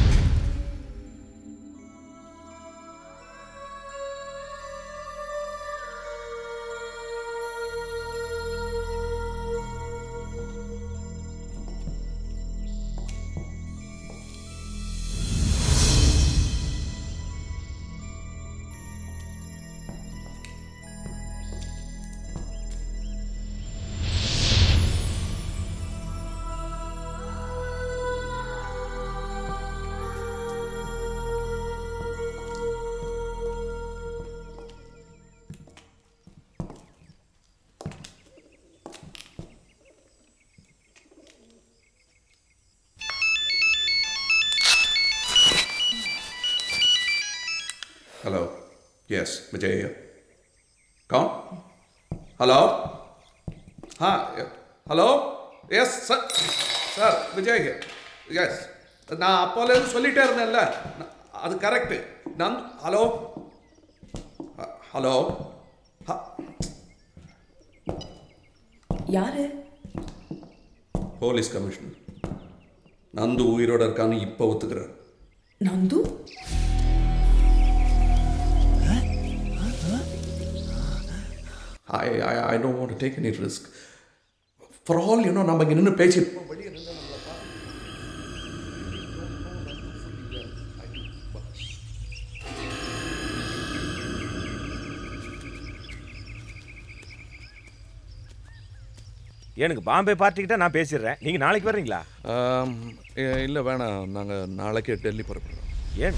हेलो यस विजय here. कौन हेलो हाँ hello yes sir sir Vijay yes நான் அப்போலேருந்து சொல்லிட்டே இருந்தேன்ல நான்- அது கரெக்டு நான் ஹலோ ஹலோ யாரு போலீஸ் கமிஷனர் நந்து உயிரோட இருக்கான்னு இப்போ ஒத்துக்கிறார் Nandu I I I don't want to take any risk for all you know நம்ம இங்கே நின்று பேசி எனக்கு பாம்பே பார்ட்டிக்கிட்ட நான் பேசிடுறேன் நீங்க நாளைக்கு வர்றீங்களா இல்லை வேணாம் நாங்கள் நாளைக்கே டெல்லி புறப்படுறோம் ஏன்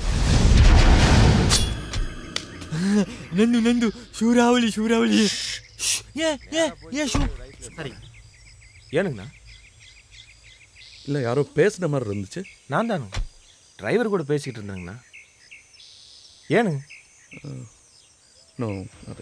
ನಂದು ನಂದು ಶೂರಾವಳಿ ಶೂರಾವಳಿ ஏ ஏ ஏ ஷூ சரி ஏனுங்கண்ணா இல்லை யாரோ பேசுன மாதிரி இருந்துச்சு நான் தானோ டிரைவர் கூட பேசிக்கிட்டு இருந்தாங்கண்ணா ஏனுங்க நோ அது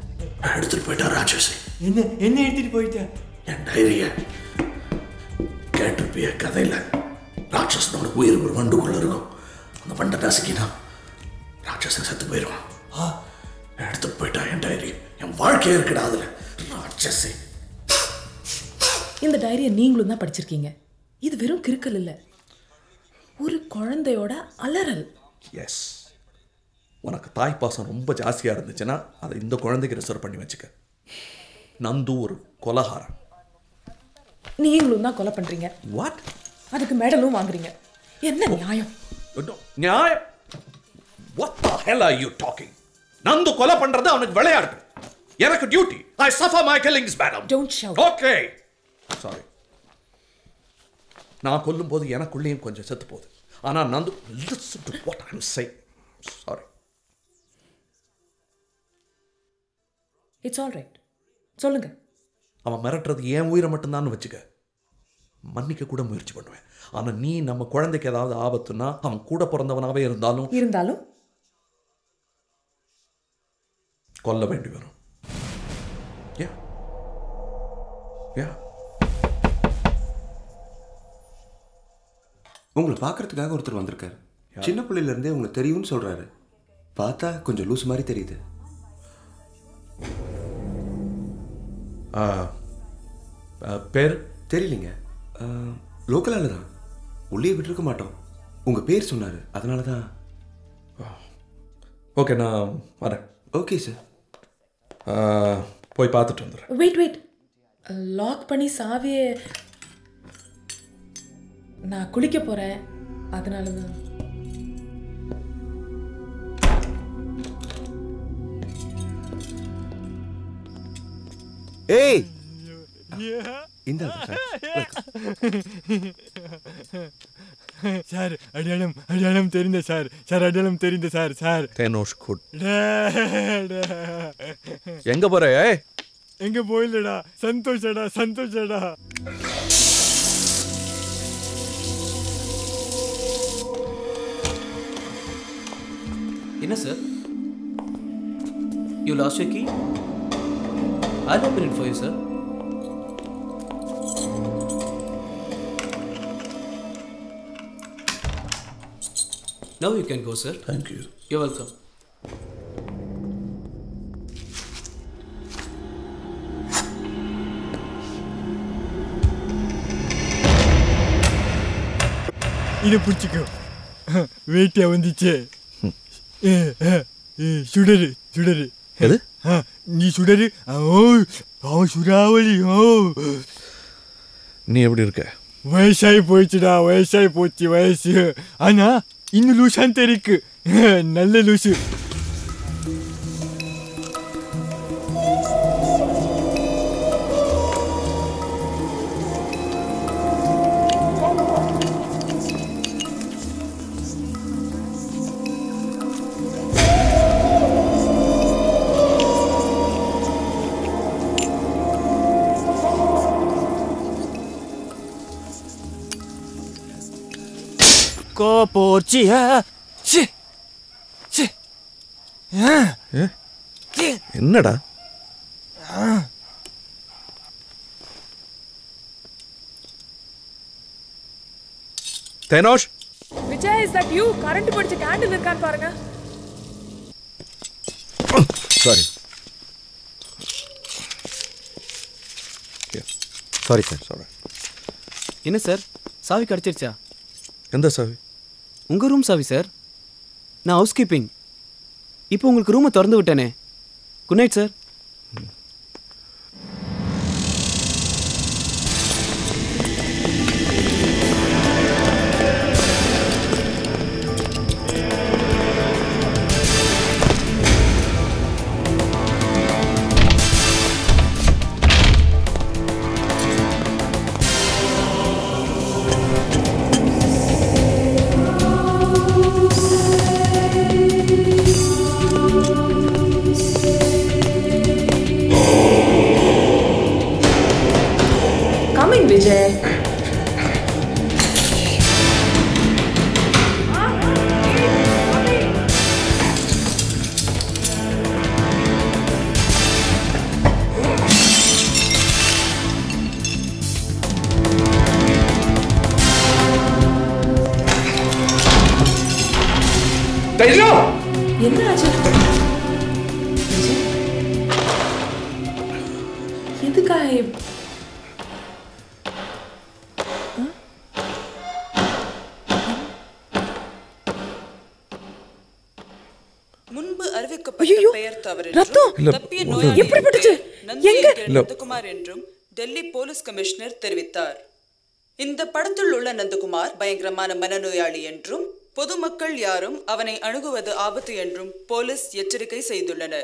எடுத்துட்டு போயிட்டா ராட்சசி என்ன என்ன எடுத்துட்டு போயிட்டா என் டைரிய கேட்டிருப்பிய கதையில் ராட்சசனோட உயிர் ஒரு வண்டுக்குள்ள இருக்கும் அந்த வண்டை நசுக்கினா ராட்சசன் செத்து போயிடுவான் ஆ, எடுத்து போயிட்டான் என் டைரி என் வாழ்க்கையே இருக்குடா அதுல ராட்சசி இந்த டைரியை நீங்களும் தான் படிச்சிருக்கீங்க இது வெறும் கிறுக்கல் இல்லை ஒரு குழந்தையோட அலறல் எஸ் உனக்கு தாய்ப்பாசம் ரொம்ப ஜாஸ்தியாக இருந்துச்சுன்னா அதை இந்த குழந்தைக்கு ரிசர்வ் பண்ணி வச்சுக்க நந்து ஒரு கொலகாரன் நீங்களும் தான் கொலை பண்றீங்க வாட் அதுக்கு மெடலும் வாங்குறீங்க என்ன நியாயம் நியாயம் What the hell are you talking? Nandu கொலை பண்றது அவனுக்கு விளையாட்டு எனக்கு duty I suffer my killings madam don't shout okay sorry நான் கொல்லும் போது எனக்குள்ளேயும் கொஞ்சம் செத்து போகுது ஆனா Nandu listen to what I'm saying sorry it's all right சொல்லுங்க அவன் மிரட்டுறது என் உயிரை மட்டும்தான் வச்சுக்க மன்னிக்க கூட முயற்சி பண்ணுவேன் ஆனா நீ நம்ம குழந்தைக்கு ஏதாவது ஆபத்துன்னா அவன் கூட பிறந்தவனாவே இருந்தாலும் இருந்தாலும் கொல்ல வேண்டி வரும் யா யா உங்களை பார்க்கறதுக்காக ஒருத்தர் வந்திருக்காரு சின்ன பிள்ளையில இருந்தே உங்களுக்கு தெரியும்னு சொல்றாரு பார்த்தா கொஞ்சம் லூஸ் மாதிரி தெரியுது ஆ, ஆ, பேர் தெரியலைங்க லோக்கலால தான் உள்ளே விட்டுருக்க மாட்டோம் உங்க பேர் சொன்னாரு அதனால தான் ஓகே நான் வரேன் ஓகே சார் போய் பார்த்துட்டு வந்துடுறேன் வெயிட் வெயிட் லாக் பண்ணி சாவியே நான் குளிக்க போறேன் அதனால தான் ஏய் இந்த சார் அடையாளம் அடையாளம் தெரிந்த சார் சார் அடையாளம் தெரிந்த சார் சார் தேனோஷ் குட் டே, டே. எங்க போற ஏய் எங்க போயிலடா சந்தோஷடா சந்தோஷடா என்ன sir you lost your key I'll open it for you, sir. Now you can go, sir. Thank you. You're welcome. இதை பிடிச்சிக்கோ வெயிட்டா வந்துச்சு ஏ, ஏ, ஏ, சுடரு சுடரு எது ஆ, நீ சுடரு ஓ அவன் சுறாவளி ஓ நீ எப்படி இருக்க வயசாகி போயிடுச்சுடா வயசாகி போச்சு வயசு ஆனா இன்னும் லூசான் இருக்கு நல்ல லூசு கோ போச்சியா சி சி ஆ ஏ? என்னடா ஆ தேனோஷ் Vijay is that you current பிடிச்ச கேண்டில் இருக்கான்னு பாருங்க சாரி சாரி சார் சாரி என்ன சார் சாவி கிடச்சிருச்சா எந்த சாவி உங்கள் ரூம் சாவி சார் நான் ஹவுஸ் கீப்பிங் இப்போ உங்களுக்கு ரூமை திறந்து விட்டேனே good night sir coming Vijay தைரியம் என்ன ஆச்சு எதுக்காக இப்- முன்பு அறிவிக்கப்பட்ட பெயர் தவறு ரத்தம்! என்றும் இல்ல, தப்பிய ஒரு- நோயாளி எப்படிப்பட்டுச்சு? எங்க? நந்தியங்கிற நந்தகுமார் என்றும் டெல்லி போலீஸ் கமிஷனர் தெரிவித்தார் இந்த படத்தில் உள்ள நந்தகுமார் பயங்கரமான மனநோயாளி என்றும் பொதுமக்கள் யாரும் அவனை அணுகுவது ஆபத்து என்றும் போலீஸ் எச்சரிக்கை செய்துள்ளனர்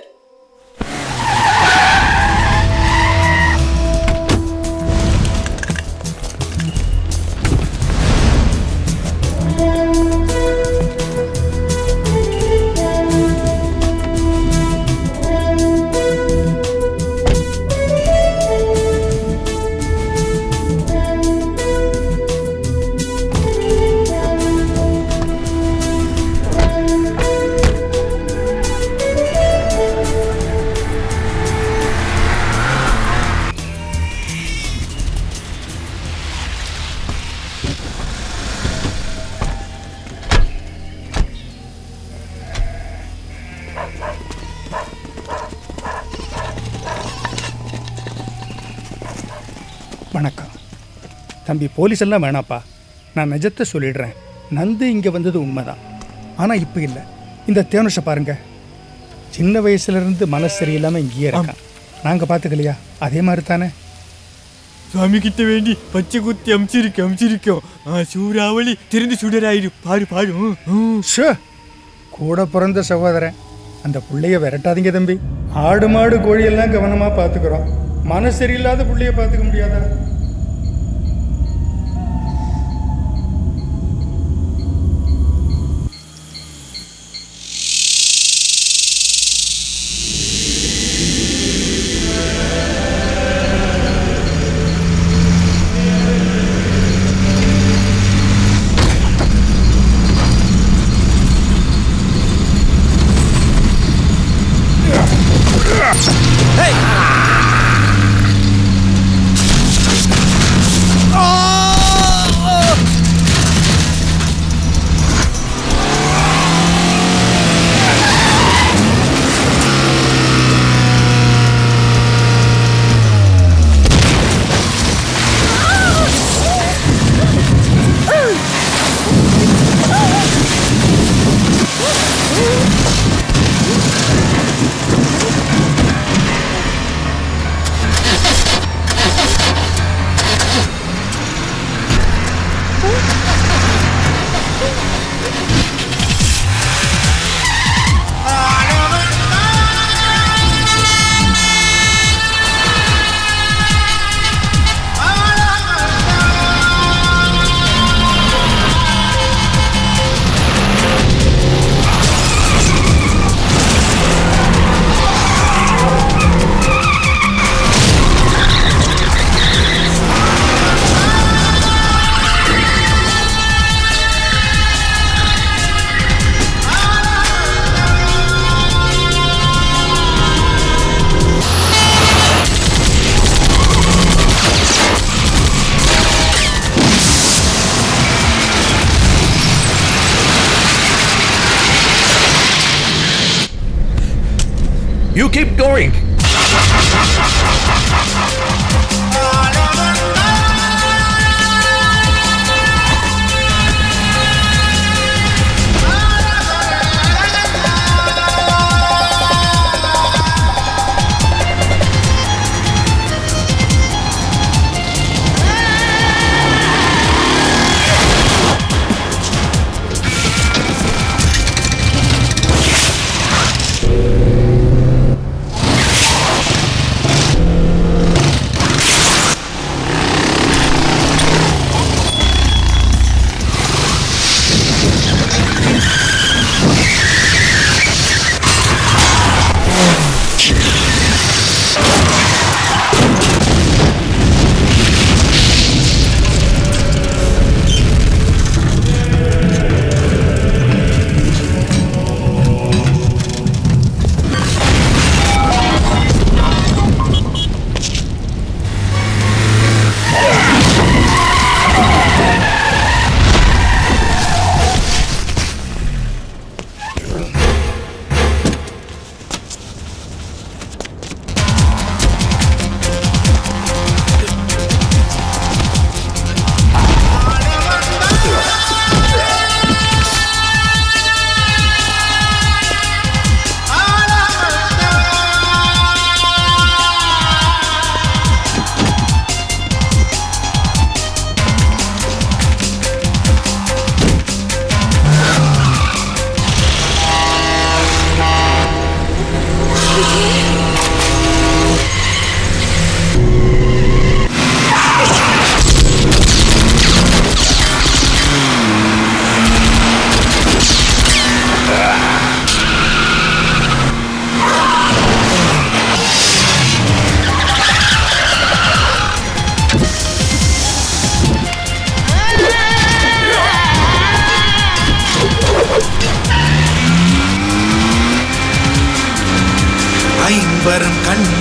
வணக்கம் தம்பி போலீஸ் எல்லாம் வேணாப்பா நான் நிஜத்தை சொல்லிடுறேன் நந்து இங்கே வந்தது உண்மைதான் ஆனால் இப்போ இல்லை இந்த தேனுஷை பாருங்க சின்ன வயசுலேருந்து மனசு சரியில்லாமல் இங்கேயே இருக்கான் நாங்கள் பார்த்துக்கலையா அதே மாதிரி தானே சுவாமி கிட்ட வேண்டி பச்சை குத்தி அமிச்சிருக்கோம் அமிச்சிருக்கோம் ஆ சூறாவளி திறந்து சுடராயிரு பாரு பாரு ம், ம். ஷோ கூட பிறந்த சகோதரன் அந்த புள்ளைய விரட்டாதீங்க தம்பி ஆடு மாடு கோழியெல்லாம் கவனமாக பார்த்துக்கிறோம் மனசு சரியில்லாத புள்ளைய பார்த்துக்க முடியாதா You keep going.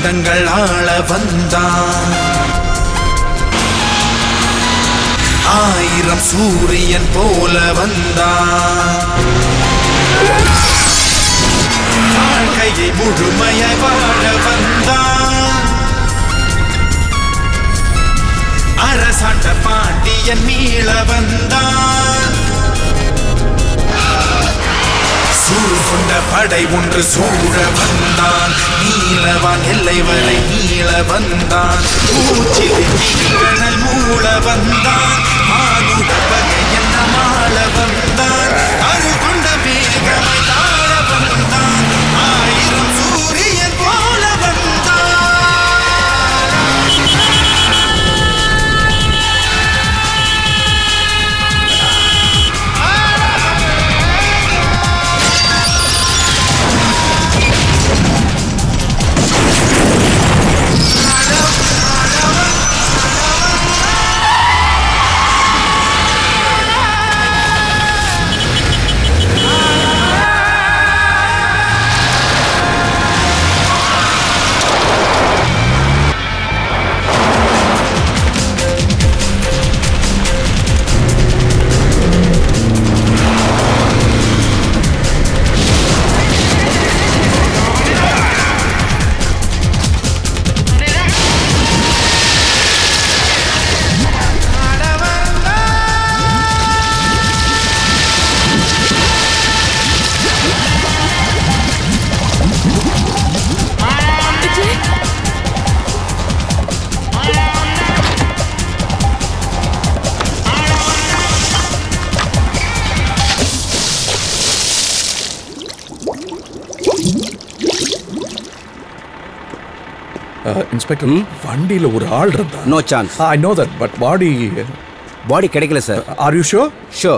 அண்டங்கள் ஆள வந்தான் ஆயிரம் சூரியன் போல வந்தான் வாழ்க்கையை முழுமையாய் வாழ வந்தான் அரசாண்ட பாண்டியன் மீள வந்தான் சூழ் கொண்ட படை ஒன்று சூழ வந்தான் நீலவான் எல்லை வரை நீள வந்தான் பூச்சி கடல் மூள வந்தான் மானுட பகை என்ன மாள வந்தான் அது கொண்ட மேகமை தாழ வந்தான் ஆயிரம் சூரியன் போல வந்தான் இன்ஸ்பெக்டர் வண்டியில் ஒரு ஆள் இருந்தா no chance I know that but body body கிடைக்கல sir are you sure sure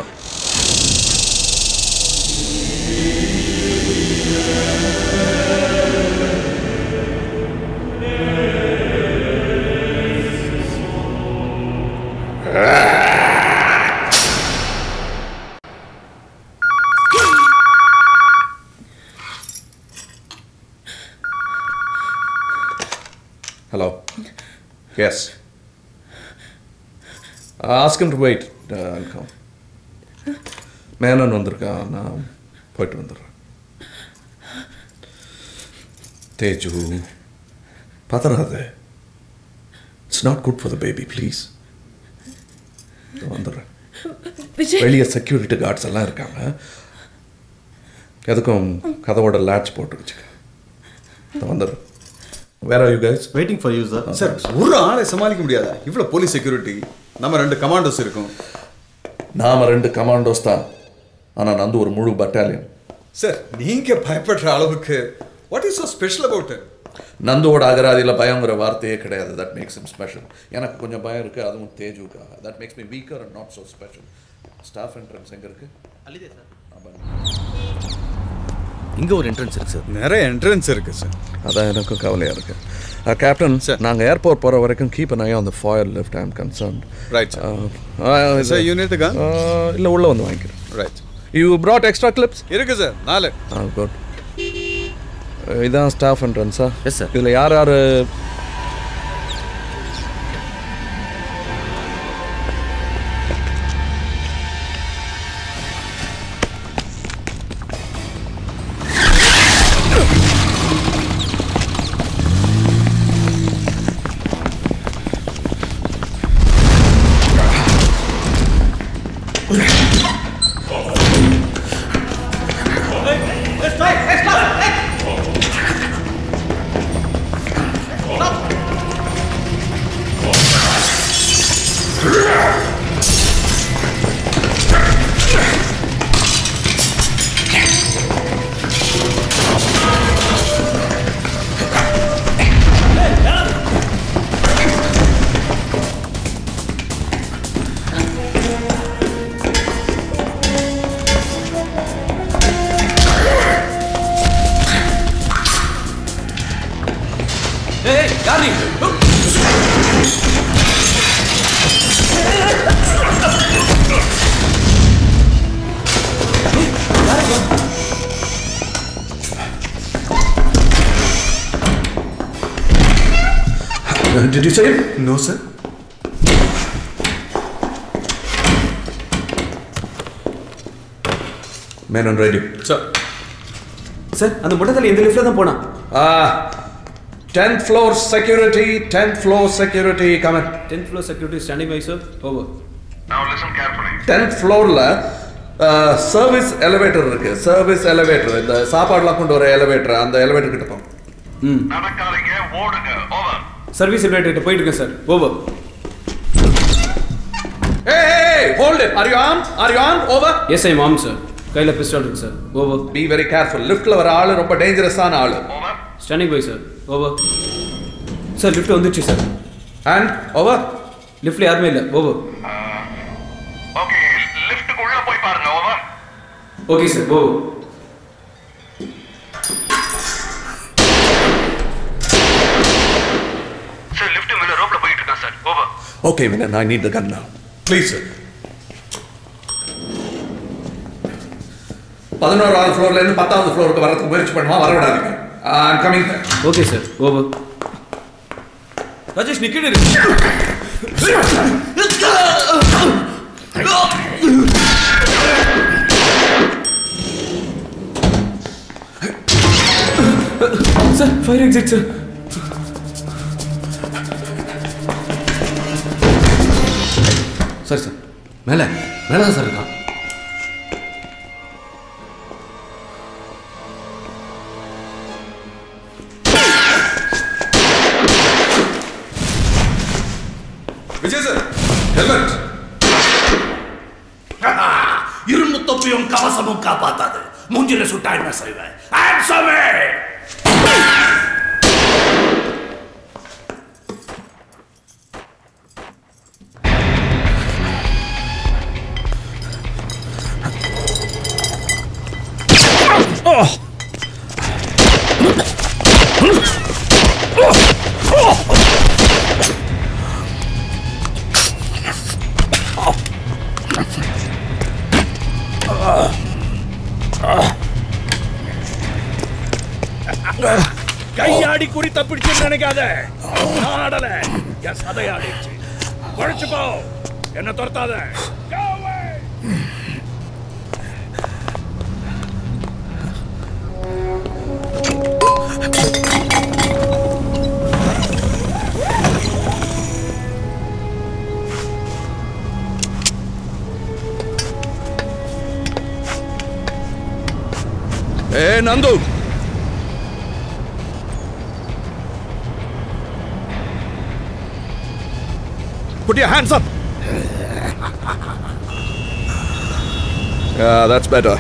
hello yes ask him to wait uh, I'll come Menon வந்திருக்கான் நான் போயிட்டு வந்துடுறேன் தேஜு பதறாத it's not good for the baby please வந்துடுறேன் விஜய். வெளியே செக்யூரிட்டி கார்ட்ஸ் எல்லாம் இருக்காங்க எதுக்கும் கதவோட லேட்ச் போட்டு வச்சுக்க இதோ வந்துடுறேன் வேற you guys waiting for you sir sir ஒரு ஆளை சமாளிக்க முடியாதா இவ்வளோ போலீஸ் செக்யூரிட்டி நம்ம ரெண்டு கமாண்டோஸ் இருக்கும் நாம ரெண்டு கமாண்டோஸ் தான் ஆனால் நந்து ஒரு முழு பட்டாலியன் சார் நீங்க பயப்படுற அளவுக்கு what is so special about நந்துவோட அகராதியில் பயங்கிற வார்த்தையே கிடையாது தட் மேக்ஸ் இம் ஸ்பெஷல் எனக்கு கொஞ்சம் பயம் இருக்குது அதுவும் தேஜுக்காக that makes me weaker and not so special staff entrance எங்கே இருக்கு இங்கே ஒரு என்ட்ரன்ஸ் இருக்கு சார் நிறைய என்ட்ரன்ஸ் இருக்கு சார் அதான் எனக்கும் கவலையாக இருக்கு கேப்டன் நாங்கள் ஏர்போர்ட் போகிற வரைக்கும் keep an eye on the foil left ஐ am concerned Right, sir. Sir, you need the gun? இல்லை உள்ளே வந்து வாங்கிக்கிறேன் right you brought extra clips இருக்கு சார் நாலு ஆ குட் இதான் ஸ்டாஃப் என்ட்ரன்ஸா எஸ் சார் இதில் யார் யார் Did you say it? No, sir. Men on radio. Sir sir அந்த முட்டத்தில் எந்த லிஃப்ட்ல தான் போனான் Ah, 10th floor security, 10th floor security, come in. Tenth floor security standing by sir over 10th ஃப்ளோரில் சர்வீஸ் எலிவேட்டர் இருக்கு சர்வீஸ் எலிவேட்டர் இந்த சாப்பாடுலாம் கொண்டு வர எலிவேட்டர் அந்த எலிவேட்டர் கிட்ட போ ம் சர்வீஸ் எலிவேட்டர் போயிட்டு இருக்கேன் sir over Hey, hold it. Are you armed? Are you armed? Over. Yes I ma'am sir கையில் பிஸ்டால் இருக்கு sir over Be very careful. லிஃப்ட்ல வர ஆளு ரொம்ப டேஞ்சரஸான ஆளு standing by sir over sir lift வந்துச்சு சார் அண்ட் ஓவர் லிஃப்ட்ல யாருமே இல்லை over okay sir over sir lift மேல ரோப்ல போயிட்டு இருக்கான் sir over Okay, Vinan, I need the gun now. Please, sir. பதினோராவது ஃப்ளோர்ல இருந்து பத்தாவது ஃப்ளோருக்கு வரதுக்கு முயற்சி பண்ணுவா வர விடாதீங்க I'm coming okay sir over Rajesh நிக்கிட்டு சார் ஃபயர் எக்ஸிட் சார் சரி சார் மேலே மேலே தான் சார் இருக்கான் விஜய் சார் ஹெல்மெட் இரும்பு தொப்பியும் கவசமும் காப்பாத்தாது மூஞ்சில சுட்டா என்ன செய்வேன் Answer me! கையாடி குறி தப்பிடுச்சுன்னு நினைக்காத நான் ஆடல என் சதையாடிச்சு குழைச்சு போ என்ன துரத்தாத Go away! A Nandu Put your hands up. Yeah, that's better.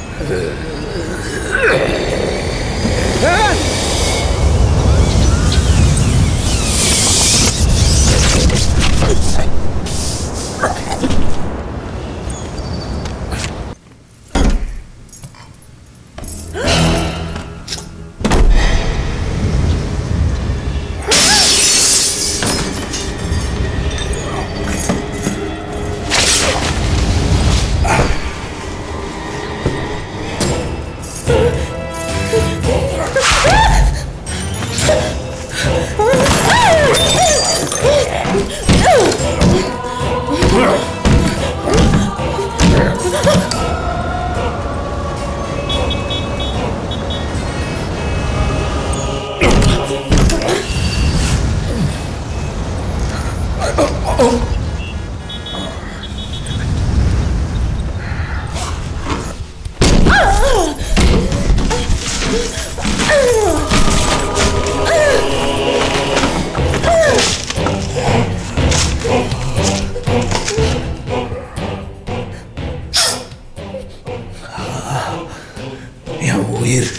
என் உயிர்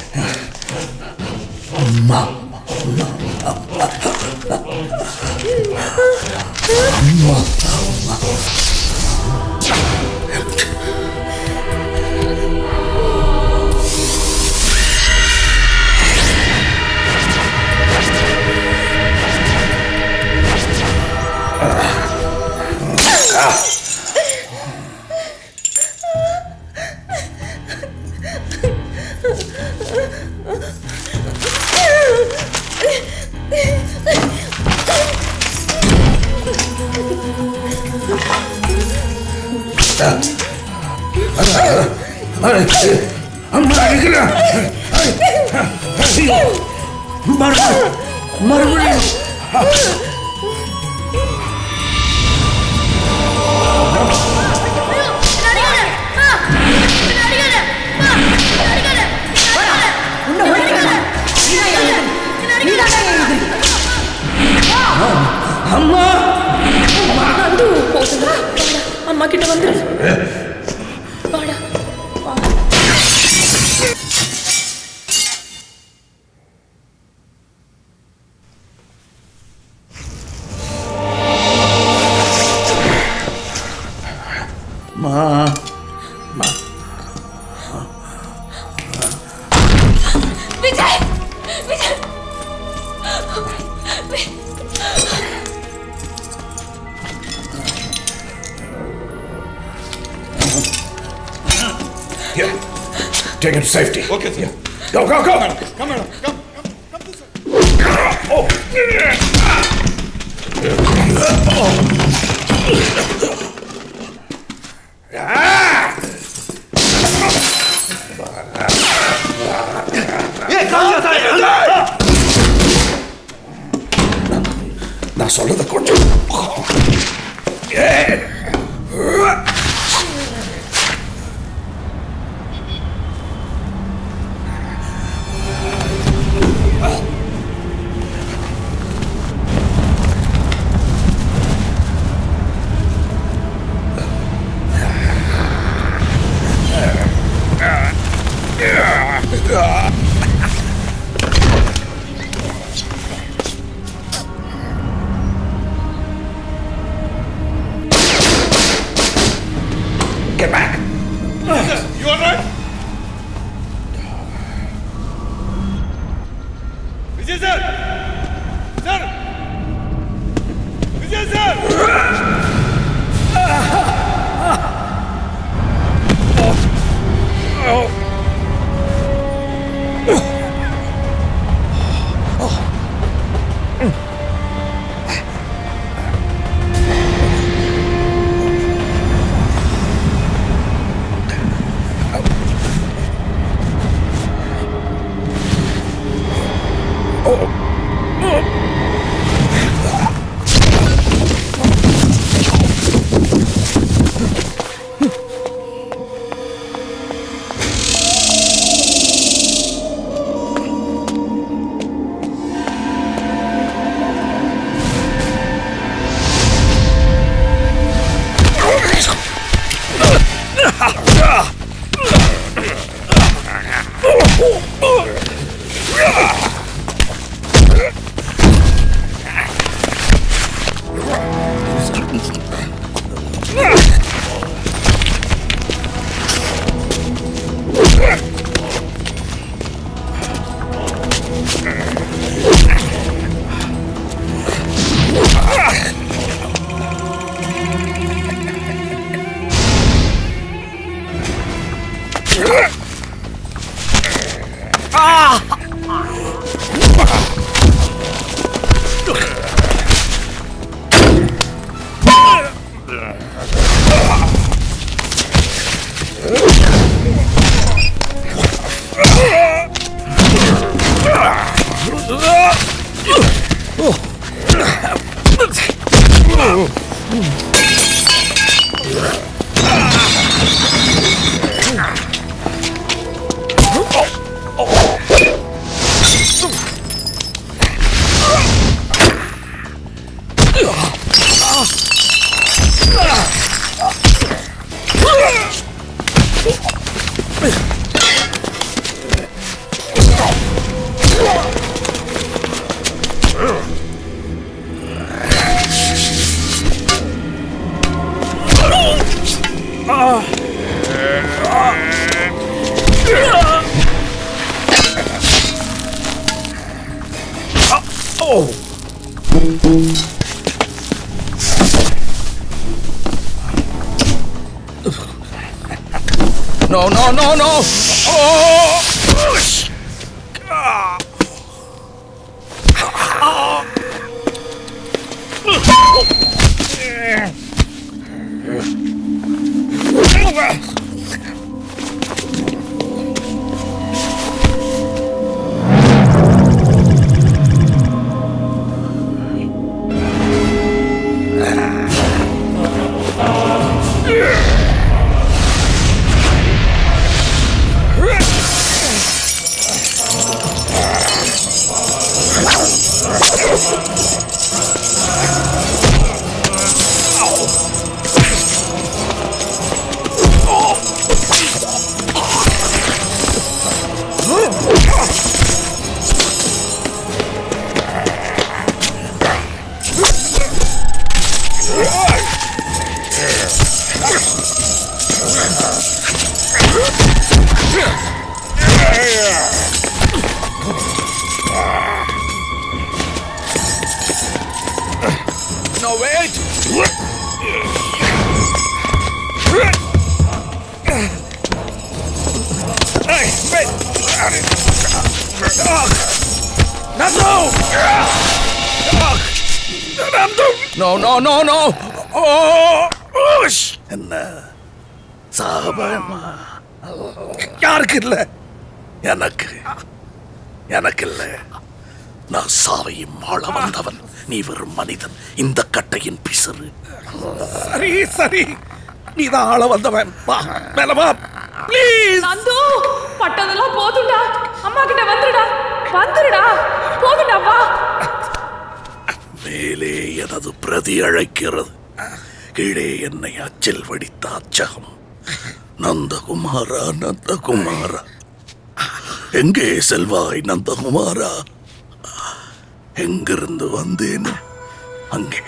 அம்மா அம்மா அம்மா Ah! அம்மா இருக்கிறா மறுபடியும் மறுபடியும் அம்மா நந்து போதுங்க அம்மா கிட்ட வந்து வாடா வா மா Vijay Vijay Here, take it to safety. Okay, sir. Go, go, go. Come on, come. நான் சொல்றத கொஞ்சம் ஏய். Get back. You all right? Vijay sir! Sir! Vijay sir! No, no, no, no. Oh! No, wait! Hey, wait! Nandu! Nandu! No, no, no, no! Oh! Ush! என்ன சாபமா யாருக்கு இல்ல எனக்கு எனக்கு இல்ல நான் சாவையும் ஆள வந்தவன் நீ வெறும் மனிதன் இந்த கட்டையின் பிசறு சரி சரி நீதான் ஆள வந்தவன் வா மேல வா ப்ளீஸ் நந்து பட்டதெல்லாம் போதும்டா அம்மா கிட்ட வந்துடுடா வந்துடுடா போதும்டா வா மேலே எனது பிரதி அழைக்கிறது கீழே என்னை அச்சில் வடித்த அச்சகம் நந்தகுமாரா நந்தகுமாரா எங்கே செல்வாய் நந்தகுமாரா எங்கிருந்து வந்தேனோ அங்கே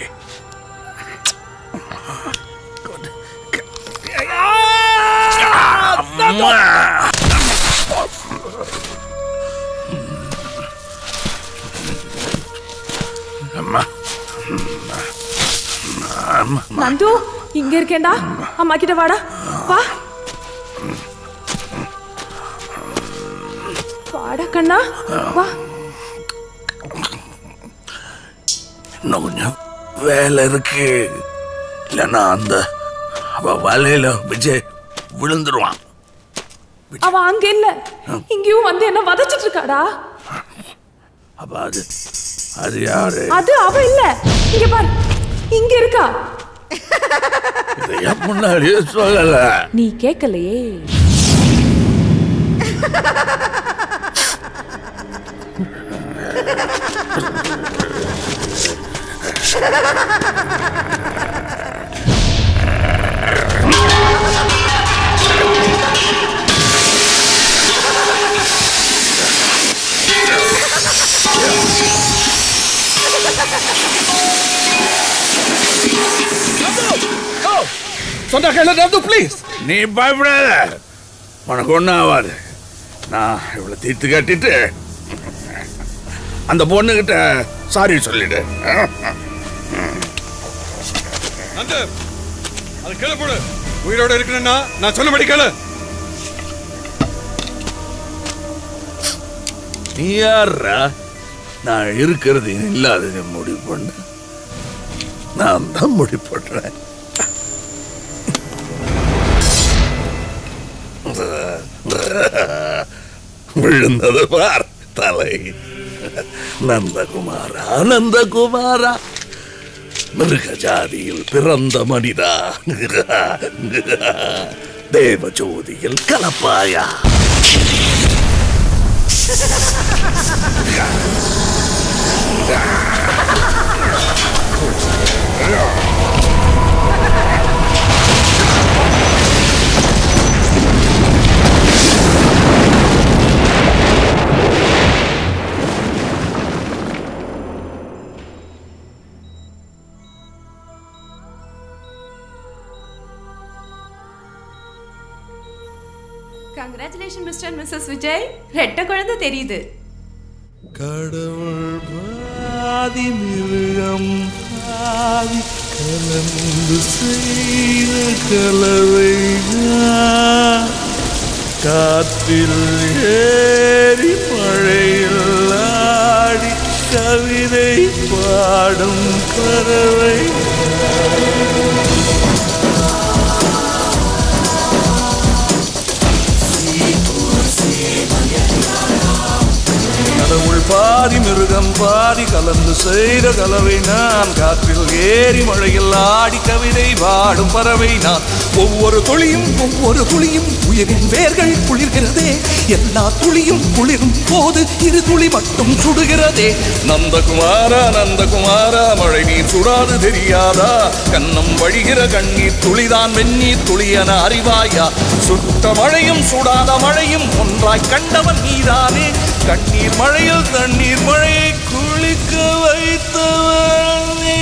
அம்மா அம்மா நந்து இங்க இருக்கேன்டா அம்மா கிட்ட வாடா வா வாடா கண்ணா வா இன்னும் கொஞ்சம் வேலை இருக்கு இல்லைன்னா அந்த அவ வலையில விஜய் விழுந்துருவான் அவ அங்க இல்ல இங்கேயும் வந்து என்ன வதச்சிட்டு இருக்காடா அப்ப அது அது யாரு அது அவ இல்ல இங்க பாரு இங்க இருக்கா இதை ஏன் முன்னாடியே சொல்லல நீ கேட்கலையே சொன்னா கேளு நந்து ப்ளீஸ் நீ பயப்படாத உனக்கு ஒன்றும் ஆகாது நான் இவ்வளோ தீர்த்து கட்டிட்டு அந்த பொண்ணுகிட்ட சாரி சொல்லிடு நந்து அது கீழே போடு உயிரோட இருக்கணும்னா நான் சொன்னபடி கேளு நீ யாரா நான் இருக்கிறது இல்லாதது முடிவு பண்ண நான் தான் முடிவு பண்றேன் விழுந்தது பார் தலை நந்தகுமாரா நந்தகுமாரா மிருக ஜாதியில் பிறந்த மனிதா தேவ ஜோதியில் கலப்பாயா congratulation mister and missus Vijay ரெட்ட குழந்தை தெரியுது கடவுள் பாதி மிருகம் பாதி கலந்து செய்த கலவைதான் காற்றில் ஏறி மழையில் ஆடி கவிதை பாடும் பறவை கடவுள் பாதி மிருகம் பாதி கலந்து செய்த கலவை நான் காற்றில் ஏறி மழையில் ஆடி கவிதை பாடும் பறவை நான் ஒவ்வொரு துளியும் ஒவ்வொரு துளியும் உயிரின் வேர்கள் குளிர்கிறதே எல்லா துளியும் குளிரும் போது இரு துளி மட்டும் சுடுகிறதே நந்தகுமாரா நந்தகுமாரா மழை நீர் சுடாது தெரியாதா கண்ணம் வழிகிற கண்ணீர் துளிதான் வெந்நீர் துளியன அறிவாயா சுட்ட மழையும் சுடாத மழையும் ஒன்றாய் கண்டவன் நீதானே கண்ணீர் மழையில் தண்ணீர் மழையை குளிக்க வைத்தவன் நீ.